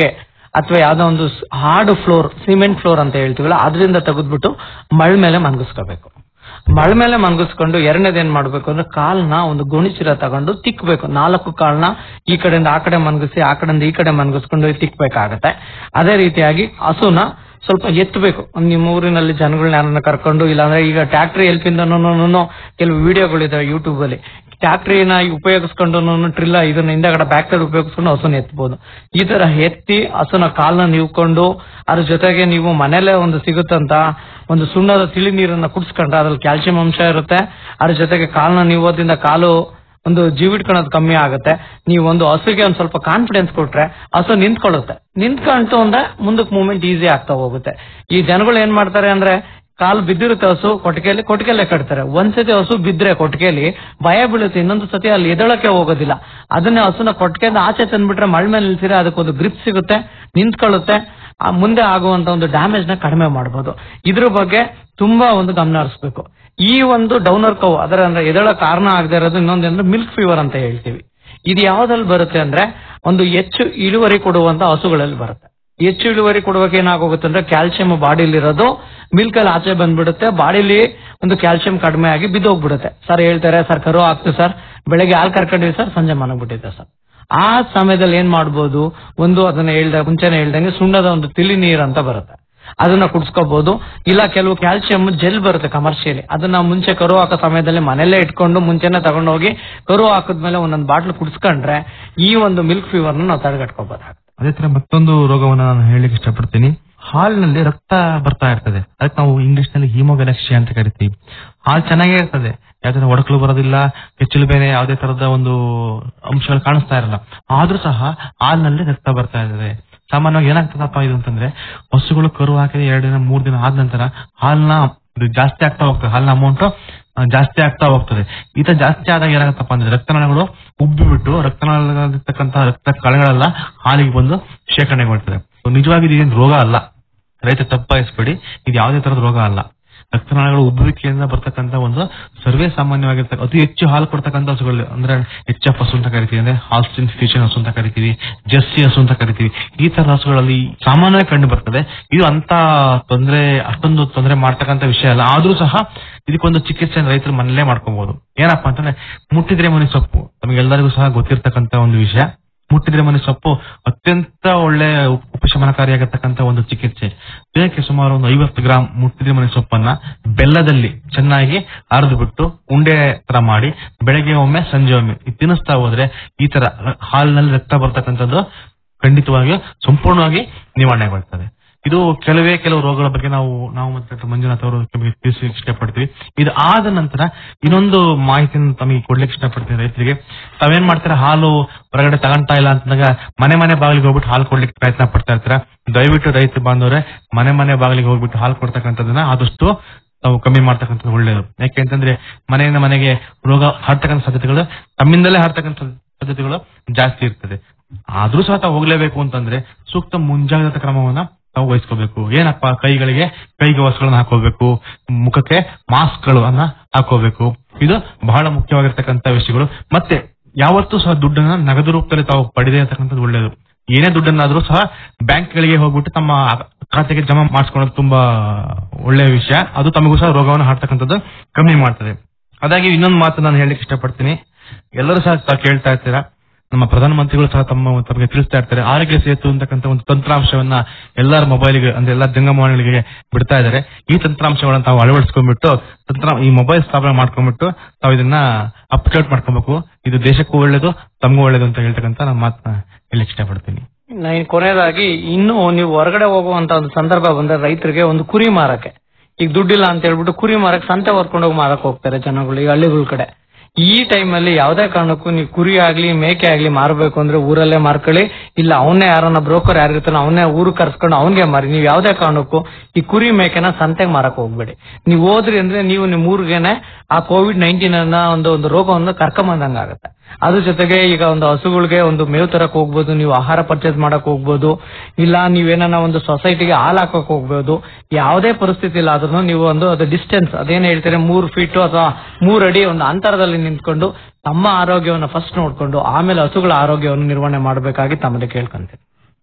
S10: ಅಥವಾ ಯಾವ್ದೋ ಒಂದು ಹಾರ್ಡ್ ಫ್ಲೋರ್ ಸಿಮೆಂಟ್ ಫ್ಲೋರ್ ಅಂತ ಹೇಳ್ತೀವಲ್ಲ ಅದರಿಂದ ತೆಗೆದ್ಬಿಟ್ಟು ಮಳ್ ಮೇಲೆ ಮನ್ಗಿಸ್ಕೋಬೇಕು ಮಳ್ ಮೇಲೆ ಮನ್ಗಿಸ್ಕೊಂಡು ಎರಡನೇದು ಏನ್ ಮಾಡ್ಬೇಕು ಅಂದ್ರೆ ಕಾಲ್ನ ಒಂದು ಗೋಣಿಚೀಲ ತಗೊಂಡು ತಿಕ್ಬೇಕು ನಾಲ್ಕು ಕಾಲ್ನ ಈ ಕಡೆಯಿಂದ ಆ ಕಡೆ ಮನ್ಗಿಸಿ ಆ ಕಡೆಯಿಂದ ಈ ಕಡೆ ಮನ್ಗಿಸ್ಕೊಂಡು ತಿಕ್ಬೇಕಾಗತ್ತೆ ಅದೇ ರೀತಿಯಾಗಿ ಹಸುನ ಸ್ವಲ್ಪ ಎತ್ತಬೇಕು ನಿಮ್ಮ ಊರಿನಲ್ಲಿ ಜನಗಳನ್ನ ಯಾರನ್ನ ಕರ್ಕೊಂಡು ಇಲ್ಲಾಂದ್ರೆ ಈಗ ಟ್ಯಾಕ್ಟ್ರಿ ಎಲ್ಪಿಂದನೂ ಕೆಲವು ವಿಡಿಯೋಗಳಿದಾವೆ ಯೂಟ್ಯೂಬ್ ಅಲ್ಲಿ ಟ್ಯಾಕ್ಟ್ರಿನ ಉಪಯೋಗಿಸ್ಕೊಂಡು ಟ್ರಿಲ್ಲ ಇದನ್ನ ಹಿಂದಗಡೆ ಬ್ಯಾಕ್ ಸೈಡ್ ಉಪಯೋಗಿಸ್ಕೊಂಡು ಹಸುನ ಎತ್ತಬಹುದು ಈ ತರ ಎತ್ತಿ ಹಸುನ ಕಾಲ್ನ ನೀವ್ಕೊಂಡು ಅದ್ರ ಜೊತೆಗೆ ನೀವು ಮನೇಲೆ ಒಂದು ಸಿಗುತ್ತಂತ ಒಂದು ಸುಣ್ಣದ ತಿಳಿ ನೀರನ್ನ ಕುಡಿಸ್ಕೊಂಡ್ರೆ ಅದ್ರಲ್ಲಿ ಕ್ಯಾಲ್ಸಿಯಂ ಅಂಶ ಇರುತ್ತೆ ಅದ್ರ ಜೊತೆಗೆ ಕಾಲ್ನ ನೀವೋದ್ರಿಂದ ಕಾಲು ಒಂದು ಜೀವಿಟ್ಕೊಳ್ಳೋದು ಕಮ್ಮಿ ಆಗುತ್ತೆ ನೀವು ಒಂದು ಹಸುಗೆ ಒಂದ್ ಸ್ವಲ್ಪ ಕಾನ್ಫಿಡೆನ್ಸ್ ಕೊಟ್ರೆ ಹಸು ನಿಂತ್ಕೊಳ್ಳುತ್ತೆ ನಿಂತ್ಕೊಂತು ಅಂದ್ರೆ ಮುಂದಕ್ಕೆ ಮೂವ್ಮೆಂಟ್ ಈಸಿ ಆಗ್ತಾ ಹೋಗುತ್ತೆ ಈ ಜನಗಳು ಏನ್ ಮಾಡ್ತಾರೆ ಅಂದ್ರೆ ಕಾಲು ಬಿದ್ದಿರುತ್ತೆ ಹಸು ಕೊಟ್ಟಿಗೆಯಲ್ಲಿ ಕೊಟ್ಟಿಗೆಲ್ಲೇ ಕಟ್ತಾರೆ ಒಂದ್ಸತಿ ಹಸು ಬಿದ್ರೆ ಕೊಟ್ಟಿಗೆಯಲ್ಲಿ ಭಯ ಬೀಳುತ್ತೆ ಇನ್ನೊಂದು ಸತಿ ಅಲ್ಲಿ ಎದಳಕ್ಕೆ ಹೋಗೋದಿಲ್ಲ ಅದನ್ನೇ ಹಸುನ ಕೊಟ್ಟಿಗೆಯಿಂದ ಆಚೆ ತಂದ್ಬಿಟ್ರೆ ಮಳ್ ಮೇಲೆ ನಿಲ್ಸಿದ್ರೆ ಅದಕ್ಕೊಂದು ಗ್ರಿಪ್ ಸಿಗುತ್ತೆ ನಿಂತ್ಕೊಳ್ಳುತ್ತೆ ಆ ಮುಂದೆ ಆಗುವಂತ ಒಂದು ಡ್ಯಾಮೇಜ್ ನ ಕಡಿಮೆ ಮಾಡಬಹುದು ಇದ್ರ ಬಗ್ಗೆ ತುಂಬಾ ಒಂದು ಗಮನ ಹರಿಸ್ಬೇಕು ಈ ಒಂದು ಡೌನರ್ ಕವ್ ಅದರ ಅಂದ್ರೆ ಎದಳ ಕಾರಣ ಆಗದೆ ಇರೋದು ಇನ್ನೊಂದು ಅಂದ್ರೆ ಮಿಲ್ಕ್ ಫೀವರ್ ಅಂತ ಹೇಳ್ತೀವಿ ಇದು ಯಾವ್ದ್ರಲ್ಲಿ ಬರುತ್ತೆ ಅಂದ್ರೆ ಒಂದು ಹೆಚ್ಚು ಇಳುವರಿ ಕೊಡುವಂತ ಹಸುಗಳಲ್ಲಿ ಬರುತ್ತೆ ಹೆಚ್ಚು ಇಳುವರಿ ಕೊಡುವಾಗ ಏನಾಗೋಗುತ್ತೆ ಅಂದ್ರೆ ಕ್ಯಾಲ್ಸಿಯಂ ಬಾಡಿಲಿ ಇರೋದು ಮಿಲ್ಕ್ ಅಲ್ಲಿ ಆಚೆ ಬಂದ್ಬಿಡುತ್ತೆ ಬಾಡಿಲಿ ಒಂದು ಕ್ಯಾಲ್ಸಿಯಂ ಕಡಿಮೆ ಆಗಿ ಬಿದ್ದೋಗ್ಬಿಡುತ್ತೆ ಸರ್ ಹೇಳ್ತಾರೆ ಸರ್ ಕರು ಆಗ್ತು ಸರ್ ಬೆಳಗ್ಗೆ ಹಾಲು ಕರ್ಕೊಂಡಿವಿ ಸರ್ ಸಂಜೆ ಮನಗ್ಬಿಟ್ಟಿದೆ ಸರ್ ಆ ಸಮಯದಲ್ಲಿ ಏನ್ ಮಾಡ್ಬೋದು ಒಂದು ಅದನ್ನ ಹೇಳ್ದ ಮುಂಚೆನೆ ಹೇಳ್ದಂಗೆ ಸುಣ್ಣದ ಒಂದು ತಿಳಿ ನೀರ್ ಅಂತ ಬರುತ್ತೆ ಅದನ್ನ ಕುಡ್ಸ್ಕೋಬಹುದು ಇಲ್ಲ ಕೆಲವು ಕ್ಯಾಲ್ಸಿಯಂ ಜೆಲ್ ಬರುತ್ತೆ ಕಮರ್ಷಿಯಲಿ ಅದನ್ನ ಮುಂಚೆ ಕರು ಹಾಕೋ ಸಮಯದಲ್ಲಿ ಮನೆಯಲ್ಲೇ ಇಟ್ಕೊಂಡು ಮುಂಚೆನೆ ತಗೊಂಡೋಗಿ ಕರು ಹಾಕಿದ್ಮೇಲೆ ಒಂದೊಂದು ಬಾಟ್ಲು ಕುಡಿಸ್ಕೊಂಡ್ರೆ ಈ ಒಂದು ಮಿಲ್ಕ್ ಫೀವರ್ ನಾವು ತಡೆಗಟ್ಕೋಬಹುದು
S9: ಅದೇ ತರ ಮತ್ತೊಂದು ರೋಗವನ್ನ ನಾನು ಹೇಳಲಿಕ್ಕೆ ಇಷ್ಟಪಡ್ತೀನಿ ಹಾಲಿನಲ್ಲಿ ರಕ್ತ ಬರ್ತಾ ಇರ್ತದೆ ಅದಕ್ಕೆ ನಾವು ಇಂಗ್ಲಿಷ್ ನಲ್ಲಿ ಹಿಮೋಗ್ಯಾಲಕ್ಸಿ ಅಂತ ಕರಿತೀವಿ ಹಾಲು ಚೆನ್ನಾಗೇ ಇರ್ತದೆ ಯಾವ್ದಾದ್ರು ಒಡಕಲು ಬರೋದಿಲ್ಲ ಕೆಚ್ಚಲು ಬೇರೆ ಯಾವುದೇ ತರದ ಒಂದು ಅಂಶಗಳು ಕಾಣಿಸ್ತಾ ಇರಲ್ಲ ಆದ್ರೂ ಸಹ ಹಾಲಿನಲ್ಲಿ ರಕ್ತ ಬರ್ತಾ ಇರ್ತದೆ ಸಾಮಾನ್ಯವಾಗಿ ಏನಾಗ್ತದಪ್ಪ ಇದು ಅಂತಂದ್ರೆ ಹಸುಗಳು ಕರು ಹಾಕಿದ ಎರಡು ದಿನ ಮೂರ್ ದಿನ ಆದ ನಂತರ ಹಾಲ್ನ ಇದು ಜಾಸ್ತಿ ಆಗ್ತಾ ಹೋಗ್ತದೆ ಹಾಲಿನ ಅಮೌಂಟ್ ಜಾಸ್ತಿ ಆಗ್ತಾ ಹೋಗ್ತದೆ ಈ ತರ ಜಾಸ್ತಿ ಆದಾಗ ಏನಾಗುತ್ತಪ್ಪ ಅಂದ್ರೆ ರಕ್ತನಾಳಗಳು ಉಬ್ಬಿ ಬಿಟ್ಟು ರಕ್ತನಾಳದಲ್ಲಿರ್ತಕ್ಕಂಥ ರಕ್ತ ಕಣಗಳೆಲ್ಲ ಹಾಲಿಗೆ ಬಂದು ಶೇಖರಣೆಗೊಳ್ತದೆ ನಿಜವಾಗಿ ಇದೇನು ರೋಗ ಅಲ್ಲ ರೈತ ತಪ್ಪಾಯಿಸ್ಬೇಡಿ ಇದು ಯಾವುದೇ ತರದ ರೋಗ ಅಲ್ಲ ರಕ್ತನಾಳಗಳು ಉಬ್ಬುವಿಕೆಯಿಂದ ಬರ್ತಕ್ಕಂಥ ಒಂದು ಸರ್ವೇ ಸಾಮಾನ್ಯವಾಗಿರ್ತಕ್ಕ ಅತಿ ಹೆಚ್ಚು ಹಾಲು ಕೊಡ್ತಕ್ಕಂಥ ಹಸುಗಳು ಅಂದ್ರೆ ಎಚ್ ಎಫ್ ಹಸು ಅಂತ ಕರಿತೀವಿ ಅಂದ್ರೆ ಹಾಲ್ಸ್ಟಿನ್ ಫಿಶನ್ ಹಸು ಅಂತ ಕರಿತೀವಿ ಜರ್ಸಿ ಹಸು ಅಂತ ಕರಿತೀವಿ ಈ ತರ ಹಸುಗಳಲ್ಲಿ ಸಾಮಾನ್ಯವಾಗಿ ಕಂಡು ಬರ್ತದೆ ಇದು ಅಂತ ತೊಂದರೆ ಅಷ್ಟೊಂದು ತೊಂದರೆ ಮಾಡ್ತಕ್ಕಂಥ ವಿಷಯ ಅಲ್ಲ ಆದ್ರೂ ಸಹ ಇದಕ್ಕೊಂದು ಚಿಕಿತ್ಸೆ ರೈತರು ಮನೇಲೇ ಮಾಡ್ಕೋಬಹುದು ಏನಪ್ಪಾ ಅಂತಂದ್ರೆ ಮುಟ್ಟಿದ್ರೆ ಮನೆ ಸೊಪ್ಪು ನಮಗೆಲ್ಲರಿಗೂ ಸಹ ಗೊತ್ತಿರ್ತಕ್ಕಂಥ ಒಂದು ವಿಷಯ ಮುಟ್ಟಿದ್ರೆ ಮನೆ ಸೊಪ್ಪು ಅತ್ಯಂತ ಒಳ್ಳೆ ಉಪ- ಉಪಶಮನಕಾರಿಯಾಗಿರ್ತಕ್ಕಂಥ ಒಂದು ಚಿಕಿತ್ಸೆ ದಿನಕ್ಕೆ ಸುಮಾರು ಒಂದು ಐವತ್ತು ಗ್ರಾಂ ಮುಟ್ಟಿದ್ರೆ ಮನೆ ಸೊಪ್ಪನ್ನ ಬೆಲ್ಲದಲ್ಲಿ ಚೆನ್ನಾಗಿ ಅರೆದು ಬಿಟ್ಟು ಉಂಡೆ ತರ ಮಾಡಿ ಬೆಳಗ್ಗೆ ಒಮ್ಮೆ ಸಂಜೆ ಒಮ್ಮೆ ಇದ್ ತಿನ್ನಿಸ್ತಾ ಹೋದ್ರೆ ಈ ತರ ರ- ಹಾಲಿನಲ್ಲಿ ರಕ್ತ ಬರ್ತಕ್ಕಂಥದ್ದು ಖಂಡಿತವಾಗಿಯೂ ಸಂಪೂರ್ಣವಾಗಿ ನಿವಾರಣೆಗೊಳ್ತದೆ ಇದು ಕೆಲವೇ ಕೆಲವು ರೋಗಗಳ ಬಗ್ಗೆ ನಾವು ನಾವು ಮತ್ತೆ ಡಾಕ್ಟರ್ ಮಂಜುನಾಥ್ ಅವರು ನಿಮಗೆ ತಿಳಿಸಿ ಇಷ್ಟಪಡ್ತೀವಿ ಇದು ಆದ ನಂತರ ಇನ್ನೊಂದು ಮಾಹಿತಿಯನ್ನು ತಮಗೆ ಕೊಡ್ಲಿಕ್ಕೆ ಇಷ್ಟಪಡ್ತೀನಿ ರೈತರಿಗೆ ತಾವೇನ್ ಮಾಡ್ತೀರಾ ಹಾಲು ಹೊರಗಡೆ ತಗೊಂತಾ ಇಲ್ಲ ಅಂತಂದಾಗ ಮನೆ ಮನೆ ಬಾಗಿಲಿಗೆ ಹೋಗ್ಬಿಟ್ಟು ಹಾಲು ಕೊಡ್ಲಿಕ್ಕೆ ಪ್ರಯತ್ನ ಪಡ್ತಾ ಇರ್ತೀರಾ ದಯವಿಟ್ಟು ರೈತ ಬಾಂಧವರೇ ಮನೆ ಮನೆ ಬಾಗಿಲಿಗೆ ಹೋಗ್ಬಿಟ್ಟು ಹಾಲು ಕೊಡ್ತಕ್ಕಂಥದ್ದನ್ನ ಆದಷ್ಟು ತಾವು ಕಮ್ಮಿ ಮಾಡ್ತಕ್ಕಂಥದ್ದು ಒಳ್ಳೆಯದು ಯಾಕೆ ಅಂತಂದ್ರೆ ಮನೆಯಿಂದ ಮನೆಗೆ ರೋಗ ಹರಡ್ತಕ್ಕಂಥ ಸಾಧ್ಯತೆಗಳು ತಮ್ಮಿಂದಲೇ ಹರಡ್ತಕ್ಕಂಥ ಸಾಧ್ಯತೆಗಳು ಜಾಸ್ತಿ ಇರ್ತದೆ ಆದ್ರೂ ಸಹ ತಾವು ಹೋಗ್ಲೇಬೇಕು ಅಂತಂದ್ರೆ ಸೂಕ್ತ ಮುಂಜಾಗ್ರತಾ ಕ್ರಮವನ್ನ ತಾವು ವಹಿಸ್ಕೋಬೇಕು ಏನಪ್ಪಾ ಕೈಗಳಿಗೆ ಕೈಗೆ ವಸ್ತ್ರಗಳನ್ನ ಹಾಕೋಬೇಕು ಮುಖಕ್ಕೆ ಮಾಸ್ಕ್ ಗಳು ಅನ್ನ ಹಾಕೋಬೇಕು ಇದು ಬಹಳ ಮುಖ್ಯವಾಗಿರ್ತಕ್ಕಂಥ ವಿಷಯಗಳು ಮತ್ತೆ ಯಾವತ್ತೂ ಸಹ ದುಡ್ಡನ್ನ ನಗದು ರೂಪದಲ್ಲಿ ತಾವು ಪಡೆದೇ ಇರತಕ್ಕಂಥದ್ದು ಒಳ್ಳೆಯದು ಏನೇ ದುಡ್ಡನ್ನಾದ್ರೂ ಸಹ ಬ್ಯಾಂಕ್ ಗಳಿಗೆ ಹೋಗ್ಬಿಟ್ಟು ತಮ್ಮ ಖಾತೆಗೆ ಜಮಾ ಮಾಡಿಸ್ಕೊಳ್ಳೋದು ತುಂಬಾ ಒಳ್ಳೆಯ ವಿಷಯ ಅದು ತಮಗೂ ಸಹ ರೋಗವನ್ನು ಹಾಡ್ತಕ್ಕಂಥದ್ದು ಕಮ್ಮಿ ಮಾಡ್ತದೆ ಅದಾಗಿ ಇನ್ನೊಂದು ಮಾತು ನಾನು ಹೇಳಲಿಕ್ಕೆ ಇಷ್ಟಪಡ್ತೀನಿ ಎಲ್ಲರೂ ಸಹ ತಾವು ಕೇಳ್ತಾ ಇರ್ತೀರಾ ನಮ್ಮ ಪ್ರಧಾನಮಂತ್ರಿಗಳು ಸಹ ತಮ್ಮ ತಮಗೆ ತಿಳಿಸ್ತಾ ಇರ್ತಾರೆ ಆರೋಗ್ಯ ಸೇತು ಅಂತಕ್ಕಂಥ ಒಂದು ತಂತ್ರಾಂಶವನ್ನ ಎಲ್ಲರ ಮೊಬೈಲ್ಗೆ ಅಂದ್ರೆ ಎಲ್ಲಾ ಜಂಗಮವಾಣಿಗಳಿಗೆ ಬಿಡ್ತಾ ಇದ್ದಾರೆ ಈ ತಂತ್ರಾಂಶಗಳನ್ನ ತಾವು ಅಳವಡಿಸ್ಕೊಂಡ್ಬಿಟ್ಟು ತಂತ್ರ ಈ ಮೊಬೈಲ್ ಸ್ಥಾಪನೆ ಮಾಡ್ಕೊಂಡ್ಬಿಟ್ಟು ತಾವು ಇದನ್ನ ಅಪ್ಡೇಟ್ ಮಾಡ್ಕೊಬೇಕು ಇದು ದೇಶಕ್ಕೂ ಒಳ್ಳೇದು ತಮಗೂ ಒಳ್ಳೇದು ಅಂತ ಹೇಳ್ತಕ್ಕಂಥ ನಾನು ಮಾತನ್ನ ಹೇಳಲಿಕ್ಕೆ ಇಷ್ಟಪಡ್ತೀನಿ
S10: ನಾನು ಕೊನೆಯದಾಗಿ ಇನ್ನು ನೀವು ಹೊರಗಡೆ ಹೋಗುವಂತ ಒಂದು ಸಂದರ್ಭ ಬಂದ್ರೆ ರೈತರಿಗೆ ಒಂದು ಕುರಿ ಮಾರಕ್ಕೆ ಈಗ ದುಡ್ಡಿಲ್ಲ ಅಂತ ಹೇಳ್ಬಿಟ್ಟು ಕುರಿ ಮಾರಕ್ಕೆ ಸಂತೆ ಹೊರ್ಕೊಂಡು ಹೋಗಿ ಮಾರಕ್ ಹೋಗ್ತಾರೆ ಜನಗಳು ಈಗ ಹಳ್ಳಿಗಳ ಕಡೆ ಈ ಟೈಮ್ ಅಲ್ಲಿ ಯಾವ್ದೇ ಕಾರಣಕ್ಕೂ ನೀವು ಕುರಿ ಆಗ್ಲಿ ಮೇಕೆ ಆಗ್ಲಿ ಮಾರಬೇಕು ಅಂದ್ರೆ ಊರಲ್ಲೇ ಮಾರ್ಕೊಳ್ಳಿ ಇಲ್ಲ ಅವನ್ನೇ ಯಾರನ್ನ ಬ್ರೋಕರ್ ಯಾರಿರ್ತಾನೋ ಅವನ್ನೇ ಊರು ಕರ್ಸ್ಕೊಂಡು ಅವನ್ಗೆ ಮಾರಿ ನೀವು ಯಾವ್ದೇ ಕಾರಣಕ್ಕೂ ಈ ಕುರಿ ಮೇಕೆನ ಸಂತೆಗೆ ಮಾರಕ್ ಹೋಗ್ಬೇಡಿ ನೀವು ಹೋದ್ರಿ ಅಂದ್ರೆ ನೀವು ನಿಮ್ ಊರಿಗೆನೆ ಆ ಕೋವಿಡ್ ನೈನ್ಟೀನ್ ಅನ್ನ ಒಂದು ಒಂದು ರೋಗವನ್ನು ಕರ್ಕೊಂಬಂದಂಗ ಆಗುತ್ತೆ ಅದ್ರ ಜೊತೆಗೆ ಈಗ ಒಂದು ಹಸುಗಳಿಗೆ ಒಂದು ಮೇವು ತರಕ್ ಹೋಗ್ಬೋದು ನೀವು ಆಹಾರ ಪರ್ಚೇಸ್ ಮಾಡಕ್ ಹೋಗ್ಬೋದು ಇಲ್ಲ ನೀವೇನ ಒಂದು ಸೊಸೈಟಿಗೆ ಹಾಲ್ ಹಾಕಕ್ ಹೋಗ್ಬೋದು ಯಾವುದೇ ಪರಿಸ್ಥಿತಿ ಇಲ್ಲ ಆದ್ರೂ ನೀವು ಒಂದು ಅದು ಡಿಸ್ಟೆನ್ಸ್ ಅದೇನ್ ಹೇಳ್ತಾರೆ ಮೂರ್ ಫೀಟ್ ಅಥವಾ ಮೂರ್ ಅಡಿ ಒಂದು ಅಂತರದಲ್ಲಿ ನಿಂತ್ಕೊಂಡು ತಮ್ಮ ಆರೋಗ್ಯವನ್ನು ಫಸ್ಟ್ ನೋಡ್ಕೊಂಡು ಆಮೇಲೆ ಹಸುಗಳ ಆರೋಗ್ಯವನ್ನು ನಿರ್ವಹಣೆ ಮಾಡಬೇಕಾಗಿ ತಮ್ಮದೇ ಕೇಳ್ಕೊಂತೀನಿ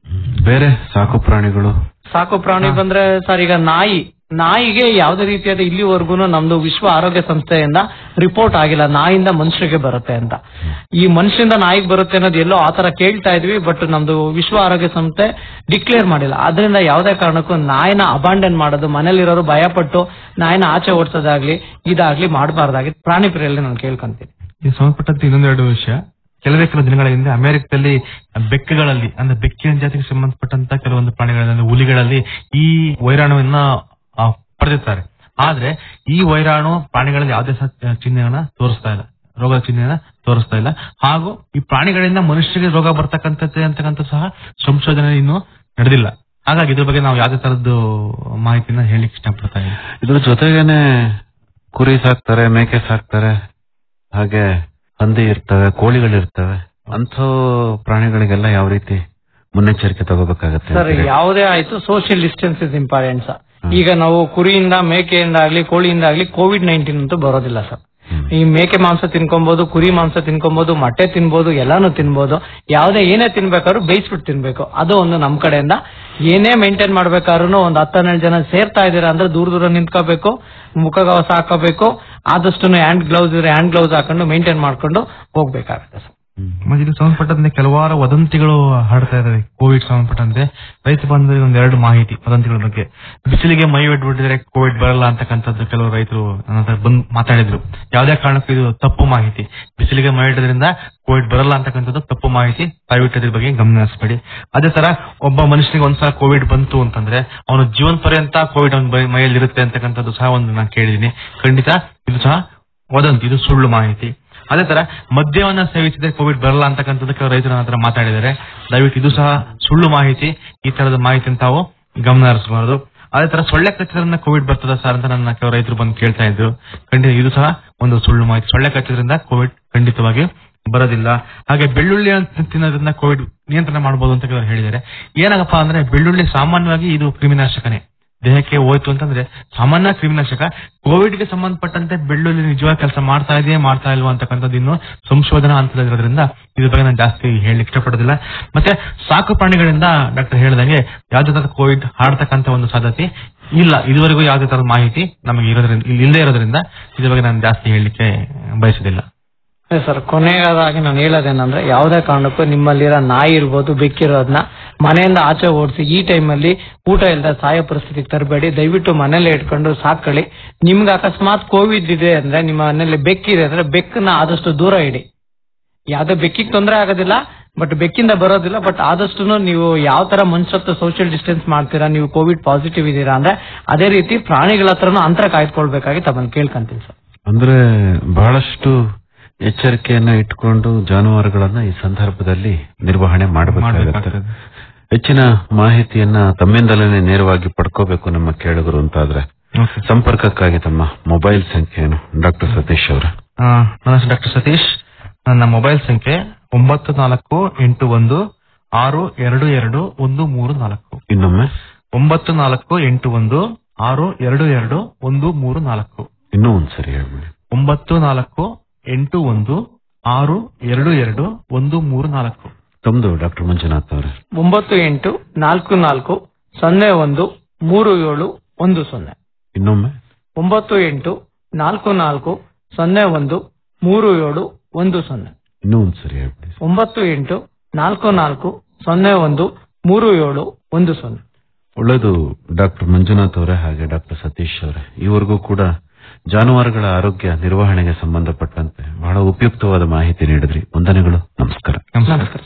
S8: ಬೇರೆ ಸಾಕು ಪ್ರಾಣಿಗಳು
S10: ಸಾಕು ಪ್ರಾಣಿ ಬಂದ್ರೆ ಸರ್ ಈಗ ನಾಯಿ ನಾಯಿಗೆ ಯಾವುದೇ ರೀತಿಯಾದ ಇಲ್ಲಿವರೆಗೂ ನಮ್ದು ವಿಶ್ವ ಆರೋಗ್ಯ ಸಂಸ್ಥೆಯಿಂದ ರಿಪೋರ್ಟ್ ಆಗಿಲ್ಲ ನಾಯಿಂದ ಮನುಷ್ಯರಿಗೆ ಬರುತ್ತೆ ಅಂತ ಈ ಮನುಷ್ಯರಿಂದ ನಾಯಿಗೆ ಬರುತ್ತೆ ಅನ್ನೋದು ಎಲ್ಲೋ ಆತರ ಕೇಳ್ತಾ ಇದ್ವಿ ಬಟ್ ನಮ್ದು ವಿಶ್ವ ಆರೋಗ್ಯ ಸಂಸ್ಥೆ ಡಿಕ್ಲೇರ್ ಮಾಡಿಲ್ಲ ಅದರಿಂದ ಯಾವುದೇ ಕಾರಣಕ್ಕೂ ನಾಯಿನ ಅಬಾಂಡನ್ ಮಾಡೋದು ಮನೇಲಿರೋರು ಭಯಪಟ್ಟು ನಾಯಿನ ಆಚೆ ಓಡಿಸೋದಾಗ್ಲಿ ಇದಾಗ್ಲಿ ಮಾಡಬಾರ್ದಾಗಿ ಪ್ರಾಣಿ ಪ್ರಿಯಲ್ಲಿ ನಾನು ಕೇಳ್ಕೊಂತೀನಿ
S9: ಇದು ಸಂಬಂಧಪಟ್ಟಂತೆ ಇನ್ನೊಂದೆರಡು ವಿಷಯ ಕೆಲವೇ ಕೆಲವು ದಿನಗಳ ಹಿಂದೆ ಅಮೆರಿಕದಲ್ಲಿ ಬೆಕ್ಕುಗಳಲ್ಲಿ ಅಂದ್ರೆ ಬೆಕ್ಕಿನ ಜಾತಿಗೆ ಸಂಬಂಧಪಟ್ಟಂತ ಕೆಲವೊಂದು ಪ್ರಾಣಿಗಳಲ್ಲಿ ಅಂದ್ರೆ ಹುಲಿಗಳಲ್ಲಿ ಈ ವೈರಾಣುವನ್ನ ಆ, ಪಡೆದಿರ್ತಾರೆ ಆದ್ರೆ ಈ ವೈರಾಣು ಪ್ರಾಣಿಗಳಲ್ಲಿ ಯಾವುದೇ ಸಹ ಚಿಹ್ನೆಗಳನ್ನ ತೋರಿಸ್ತಾ ಇಲ್ಲ ರೋಗದ ಚಿಹ್ನೆಯನ್ನ ತೋರಿಸ್ತಾ ಇಲ್ಲ ಹಾಗೂ ಈ ಪ್ರಾಣಿಗಳಿಂದ ಮನುಷ್ಯರಿಗೆ ರೋಗ ಬರ್ತಕ್ಕಂಥದ್ದೇ ಅಂತಕ್ಕಂಥ ಸಹ ಸಂಶೋಧನೆ ಇನ್ನೂ ನಡೆದಿಲ್ಲ ಹಾಗಾಗಿ ಇದ್ರ ಬಗ್ಗೆ ನಾವು ಯಾವುದೇ ತರದ್ದು ಮಾಹಿತಿನ ಹೇಳಿಕ್ ಇಷ್ಟಪಡ್ತಾ ಇದ್ದೀವಿ
S8: ಇದ್ರ ಜೊತೆಗೇನೆ ಕುರಿ ಸಾಕ್ತಾರೆ ಮೇಕೆ ಸಾಕ್ತಾರೆ ಹಾಗೆ ಹಂದಿ ಇರ್ತವೆ ಕೋಳಿಗಳಿರ್ತವೆ ಅಂಥ ಪ್ರಾಣಿಗಳಿಗೆಲ್ಲ ಯಾವ ರೀತಿ ಮುನ್ನೆಚ್ಚರಿಕೆ ತಗೋಬೇಕಾಗತ್ತೆ
S10: ಸರ್ ಯಾವುದೇ ಆಯ್ತು social distance is important sir ಈಗ ನಾವು ಕುರಿಯಿಂದ ಮೇಕೆಯಿಂದ ಆಗ್ಲಿ ಕೋಳಿಯಿಂದ ಆಗ್ಲಿ ಕೋವಿಡ್ ನೈನ್ಟೀನ್ ಅಂತೂ ಬರೋದಿಲ್ಲ ಸರ್ ಈ ಮೇಕೆ ಮಾಂಸ ತಿನ್ಕೊಬಹುದು ಕುರಿ ಮಾಂಸ ತಿನ್ಕೊಬಹುದು ಮೊಟ್ಟೆ ತಿನ್ಬೋದು ಎಲ್ಲಾನು ತಿನ್ಬೋದು ಯಾವುದೇ ಏನೇ ತಿನ್ಬೇಕಾದ್ರೂ ಬೇಯಿಸ್ಬಿಟ್ಟು ತಿನ್ಬೇಕು ಅದು ಒಂದು ನಮ್ ಕಡೆಯಿಂದ ಏನೇ ಮೇಂಟೈನ್ ಮಾಡ್ಬೇಕಾದ್ರೂ ಒಂದು ಹತ್ತನ್ನೆರಡು ಜನ ಸೇರ್ತಾ ಇದೀರಾ ಅಂದ್ರೆ ದೂರ ದೂರ ನಿಂತ್ಕೋಬೇಕು ಮುಖಗವಸ ಹಾಕೋಬೇಕು ಆದಷ್ಟು ಹ್ಯಾಂಡ್ ಗ್ಲೌಸ್ ಇದ್ರೆ ಹ್ಯಾಂಡ್ ಗ್ಲೌಸ್ ಹಾಕೊಂಡು ಮೇಂಟೈನ್ ಮಾಡ್ಕೊಂಡು ಹೋಗ್ಬೇಕಾಗತ್ತೆ ಸರ್
S9: ಮತ್ತೆ ಇದು ಸಂಬಂಧಪಟ್ಟಂತೆ ಕೆಲವಾರು ವದಂತಿಗಳು ಹರಡ್ತಾ ಇದಾವೆ ಕೋವಿಡ್ ಸಂಬಂಧಪಟ್ಟಂತೆ ರೈತ ಬಂಧುಗಳಿಗೆ ಒಂದ್ ಎರಡು ಮಾಹಿತಿ ವದಂತಿಗಳ ಬಗ್ಗೆ ಬಿಸಿಲಿಗೆ ಮೈ ಬಿಟ್ಟಿದ್ರೆ ಕೋವಿಡ್ ಬರಲ್ಲ ಅಂತಕ್ಕಂಥದ್ದು ಕೆಲವು ರೈತರು ನನ್ನ ಹತ್ರ ಬಂದು ಮಾತಾಡಿದ್ರು ಯಾವುದೇ ಕಾರಣಕ್ಕೂ ಇದು ತಪ್ಪು ಮಾಹಿತಿ ಬಿಸಿಲಿಗೆ ಮೈ ಇಡೋದ್ರಿಂದ ಕೋವಿಡ್ ಬರಲ್ಲ ಅಂತಕ್ಕಂಥದ್ದು ತಪ್ಪು ಮಾಹಿತಿ ದಯವಿಟ್ಟು ಇದ್ರ ಬಗ್ಗೆ ಗಮನ ಹರಿಸಬೇಡಿ ಅದೇ ತರ ಒಬ್ಬ ಮನುಷ್ಯನಿಗೆ ಒಂದ್ಸಲ ಕೋವಿಡ್ ಬಂತು ಅಂತಂದ್ರೆ ಅವನು ಜೀವನ ಪರ್ಯಂತ ಕೋವಿಡ್ ಅವನ ಮೈಯಲ್ಲಿ ಇರುತ್ತೆ ಅಂತಕ್ಕಂಥದ್ದು ಸಹ ಒಂದು ನಾನು ಕೇಳಿದೀನಿ ಖಂಡಿತ ಇದು ಸಹ ವದಂತಿ ಇದು ಸುಳ್ಳು ಮಾಹಿತಿ ಅದೇ ತರ ಮದ್ಯವನ್ನ ಸೇವಿಸಿದ್ರೆ ಕೋವಿಡ್ ಬರಲ್ಲ ಅಂತಕ್ಕಂಥದ್ದು ಕೆಲವು ರೈತರು ನನ್ನ ಹತ್ರ ಮಾತಾಡಿದ್ದಾರೆ ದಯವಿಟ್ಟು ಇದು ಸಹ ಸುಳ್ಳು ಮಾಹಿತಿ ಈ ತರದ ಮಾಹಿತಿ ತಾವು ಗಮನ ಹರಿಸಬಾರದು ಅದೇ ತರ ಸೊಳ್ಳೆ ಕಚ್ಚಿದ್ರಿಂದ ಕೋವಿಡ್ ಬರ್ತದ ಸರ್ ಅಂತ ನನ್ನ ಕೆಲವು ರೈತರು ಬಂದು ಕೇಳ್ತಾ ಇದ್ರು ಖಂಡಿತ ಇದು ಸಹ ಒಂದು ಸುಳ್ಳು ಮಾಹಿತಿ ಸೊಳ್ಳೆ ಕಚ್ಚೋದ್ರಿಂದ ಕೋವಿಡ್ ಖಂಡಿತವಾಗಿ ಬರೋದಿಲ್ಲ ಹಾಗೆ ಬೆಳ್ಳುಳ್ಳಿ ತಿನ್ನೋದ್ರಿಂದ ಕೋವಿಡ್ ನಿಯಂತ್ರಣ ಮಾಡಬಹುದು ಅಂತ ಕೆಲವರು ಹೇಳಿದ್ದಾರೆ ಏನಾಗಪ್ಪ ಅಂದ್ರೆ ಬೆಳ್ಳುಳ್ಳಿ ಸಾಮಾನ್ಯವಾಗಿ ಇದು ಕ್ರಿಮಿನಾಶಕನೇ ದೇಹಕ್ಕೆ ಹೋಯ್ತು ಅಂತಂದ್ರೆ ಸಾಮಾನ್ಯ ಕ್ರಿಮಿನಾಶಕ ಕೋವಿಡ್ ಗೆ ಸಂಬಂಧಪಟ್ಟಂತೆ ಬೆಳ್ಳುಳ್ಳಿ ನಿಜವಾಗಿ ಕೆಲಸ ಮಾಡ್ತಾ ಇದೆಯೇ ಮಾಡ್ತಾ ಇಲ್ವಾ ಅಂತಕ್ಕಂಥದ್ದು ಇನ್ನು ಸಂಶೋಧನಾ ಹಂತದಲ್ಲಿರೋದ್ರಿಂದ ಇದ್ರ ಬಗ್ಗೆ ನಾನು ಜಾಸ್ತಿ ಹೇಳಲಿಕ್ಕೆ ಇಷ್ಟಪಡೋದಿಲ್ಲ ಮತ್ತೆ ಸಾಕು ಪ್ರಾಣಿಗಳಿಂದ ಡಾಕ್ಟರ್ ಹೇಳಿದಂಗೆ ಯಾವುದೇ ತರದ ಕೋವಿಡ್ ಹರಡ್ತಕ್ಕಂಥ ಒಂದು ಸಾಧ್ಯತೆ ಇಲ್ಲ ಇದುವರೆಗೂ ಯಾವುದೇ ತರದ ಮಾಹಿತಿ ನಮಗೆ ಇರೋದ್ರಿಂದ ಇಲ್ಲಿ ಇಲ್ಲದೆ ಇರೋದ್ರಿಂದ ಇದ್ರ ಬಗ್ಗೆ ನಾನು ಜಾಸ್ತಿ ಹೇಳಲಿಕ್ಕೆ ಬಯಸೋದಿಲ್ಲ
S10: ಅದೇ ಸರ್ ಕೊನೆಯದಾಗಿ ನಾನು ಹೇಳೋದೇನಂದ್ರೆ ಯಾವುದೇ ಕಾರಣಕ್ಕೂ ನಿಮ್ಮಲ್ಲಿರೋ ನಾಯಿ ಇರ್ಬೋದು ಬೆಕ್ಕಿರೋದನ್ನ ಮನೆಯಿಂದ ಆಚೆ ಓಡಿಸಿ ಈ ಟೈಮಲ್ಲಿ ಊಟ ಇಲ್ಲದ ಸಾಯೋ ಪರಿಸ್ಥಿತಿಗೆ ತರಬೇಡಿ ದಯವಿಟ್ಟು ಮನೇಲೆ ಇಟ್ಕೊಂಡು ಸಾಕೊಳ್ಳಿ ನಿಮ್ಗೆ ಅಕಸ್ಮಾತ್ ಕೋವಿಡ್ ಇದೆ ಅಂದ್ರೆ ನಿಮ್ಮ ಮನೇಲಿ ಬೆಕ್ಕಿದೆ ಅಂದ್ರೆ ಬೆಕ್ಕನ್ನ ಆದಷ್ಟು ದೂರ ಇಡಿ ಯಾವ್ದೇ ಬೆಕ್ಕಿಗೆ ತೊಂದರೆ ಆಗೋದಿಲ್ಲ ಬಟ್ ಬೆಕ್ಕಿಂದ ಬರೋದಿಲ್ಲ ಬಟ್ ಆದಷ್ಟು ನೀವು ಯಾವ ತರ ಮನುಷ್ಯತ್ವ ಸೋಷಿಯಲ್ ಡಿಸ್ಟೆನ್ಸ್ ಮಾಡ್ತೀರಾ ನೀವು ಕೋವಿಡ್ ಪಾಸಿಟಿವ್ ಇದೀರಾ ಅಂದ್ರೆ ಅದೇ ರೀತಿ ಪ್ರಾಣಿಗಳ ಹತ್ರನೂ ಅಂತರ ಕಾಯ್ದುಕೊಳ್ಬೇಕಾಗಿ ತಮ್ಮನ್ನು ಕೇಳ್ಕೊಂತೀನಿ ಸರ್
S8: ಅಂದ್ರೆ ಬಹಳಷ್ಟು ಎಚ್ಚರಿಕೆಯನ್ನ ಇಟ್ಕೊಂಡು ಜಾನುವಾರುಗಳನ್ನ ಈ ಸಂದರ್ಭದಲ್ಲಿ ನಿರ್ವಹಣೆ ಮಾಡಬೇಕಾಗುತ್ತೆ ಹೆಚ್ಚಿನ ಮಾಹಿತಿಯನ್ನ ತಮ್ಮಿಂದಲೇ ನೇರವಾಗಿ ಪಡ್ಕೋಬೇಕು ನಮ್ಮ ಕೇಳುಗರು ಅಂತಾದ್ರೆ ಸಂಪರ್ಕಕ್ಕಾಗಿ ತಮ್ಮ ಮೊಬೈಲ್ ಸಂಖ್ಯೆಯನ್ನು ಡಾಕ್ಟರ್ ಸತೀಶ್ ಅವರ
S9: ಆ, ನನ್ನ ಹೆಸರು ಡಾಕ್ಟರ್ ಸತೀಶ್ ನನ್ನ ಮೊಬೈಲ್ ಸಂಖ್ಯೆ ಒಂಬತ್ತು ನಾಲ್ಕು ಎಂಟು ಒಂದು ಆರು ಎರಡು ಎರಡು ಒಂದು ಮೂರು ನಾಲ್ಕು
S8: ಇನ್ನೊಮ್ಮೆ
S9: ಒಂಬತ್ತು ನಾಲ್ಕು ಎಂಟು ಒಂದು ಆರು ಎರಡು ಎರಡು ಒಂದು ಮೂರು ನಾಲ್ಕು
S8: ಇನ್ನೂ ಒಂದ್ಸರಿ ಹೇಳ್ಬಿಡಿ
S9: ಒಂಬತ್ತು ನಾಲ್ಕು ಎಂಟು ಒಂದು ಆರು ಎರಡು ಎರಡು ಒಂದು ಮೂರು ನಾಲ್ಕು
S8: ತಮ್ದು ಡಾಕ್ಟರ್ ಮಂಜುನಾಥ್ ಅವರೇ
S10: ಒಂಬತ್ತು ಎಂಟು ನಾಲ್ಕು ನಾಲ್ಕು ಸೊನ್ನೆ ಒಂದು ಮೂರು ಏಳು ಒಂದು ಸೊನ್ನೆ
S8: ಇನ್ನೊಮ್ಮೆ
S10: ಒಂಬತ್ತು ಎಂಟು ನಾಲ್ಕು ನಾಲ್ಕು ಸೊನ್ನೆ ಒಂದು ಮೂರು ಏಳು ಒಂದು ಸೊನ್ನೆ
S8: ಇನ್ನೂ ಒಂದ್ಸರಿ ಹೇಳ್ಬಿಡಿ
S10: ಒಂಬತ್ತು ಎಂಟು ನಾಲ್ಕು ನಾಲ್ಕು ಸೊನ್ನೆ ಒಂದು ಮೂರು ಏಳು ಒಂದು ಸೊನ್ನೆ
S8: ಒಳ್ಳೆಯದು ಡಾಕ್ಟರ್ ಮಂಜುನಾಥ್ ಅವರೇ ಹಾಗೆ ಡಾಕ್ಟರ್ ಸತೀಶ್ ಅವರೇ ಈವರೆಗೂ ಕೂಡ ಜಾನುವಾರುಗಳ ಆರೋಗ್ಯ ನಿರ್ವಹಣೆಗೆ ಸಂಬಂಧಪಟ್ಟಂತೆ ಬಹಳ ಉಪಯುಕ್ತವಾದ ಮಾಹಿತಿ ನೀಡಿದ್ರಿ ವಂದನೆಗಳು ನಮಸ್ಕಾರ
S10: ನಮಸ್ಕಾರ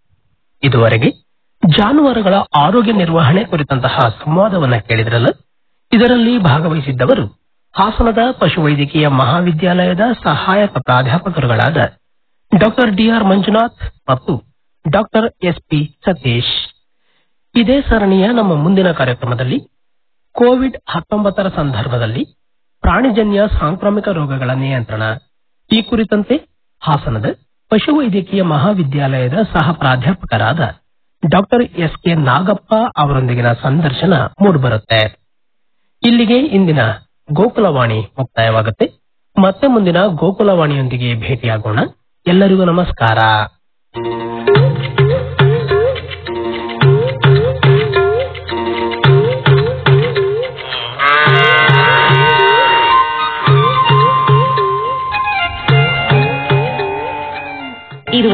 S7: ಇದುವರೆಗೆ ಜಾನುವಾರುಗಳ ಆರೋಗ್ಯ ನಿರ್ವಹಣೆ ಕುರಿತಂತಹ ಸಂವಾದವನ್ನ ಕೇಳಿದ್ರಲ್ಲ ಇದರಲ್ಲಿ ಭಾಗವಹಿಸಿದ್ದವರು ಹಾಸನದ ಪಶುವೈದ್ಯಕೀಯ ಮಹಾವಿದ್ಯಾಲಯದ ಸಹಾಯಕ ಪ್ರಾಧ್ಯಾಪಕರುಗಳಾದ ಡಾಕ್ಟರ್ ಡಿಆರ್ ಮಂಜುನಾಥ್ ಮತ್ತು ಡಾಕ್ಟರ್ ಎಸ್ಪಿ ಸತೀಶ್ ಇದೇ ಸರಣಿಯ ನಮ್ಮ ಮುಂದಿನ ಕಾರ್ಯಕ್ರಮದಲ್ಲಿ ಕೋವಿಡ್ ಹತ್ತೊಂಬತ್ತರ ಸಂದರ್ಭದಲ್ಲಿ ಪ್ರಾಣಿಜನ್ಯ ಸಾಂಕ್ರಾಮಿಕ ರೋಗಗಳ ನಿಯಂತ್ರಣ ಈ ಕುರಿತಂತೆ ಹಾಸನದ ಪಶುವೈದ್ಯಕೀಯ ಮಹಾವಿದ್ಯಾಲಯದ ಸಹ ಪ್ರಾಧ್ಯಾಪಕರಾದ ಡಾಕ್ಟರ್ ಎಸ್ ಕೆ ನಾಗಪ್ಪ ಅವರೊಂದಿಗಿನ ಸಂದರ್ಶನ ಮೂಡಿಬರುತ್ತೆ ಇಲ್ಲಿಗೆ ಇಂದಿನ ಗೋಕುಲವಾಣಿ ಮುಕ್ತಾಯವಾಗುತ್ತೆ ಮತ್ತೆ ಮುಂದಿನ ಗೋಕುಲವಾಣಿಯೊಂದಿಗೆ ಭೇಟಿಯಾಗೋಣ ಎಲ್ಲರಿಗೂ ನಮಸ್ಕಾರ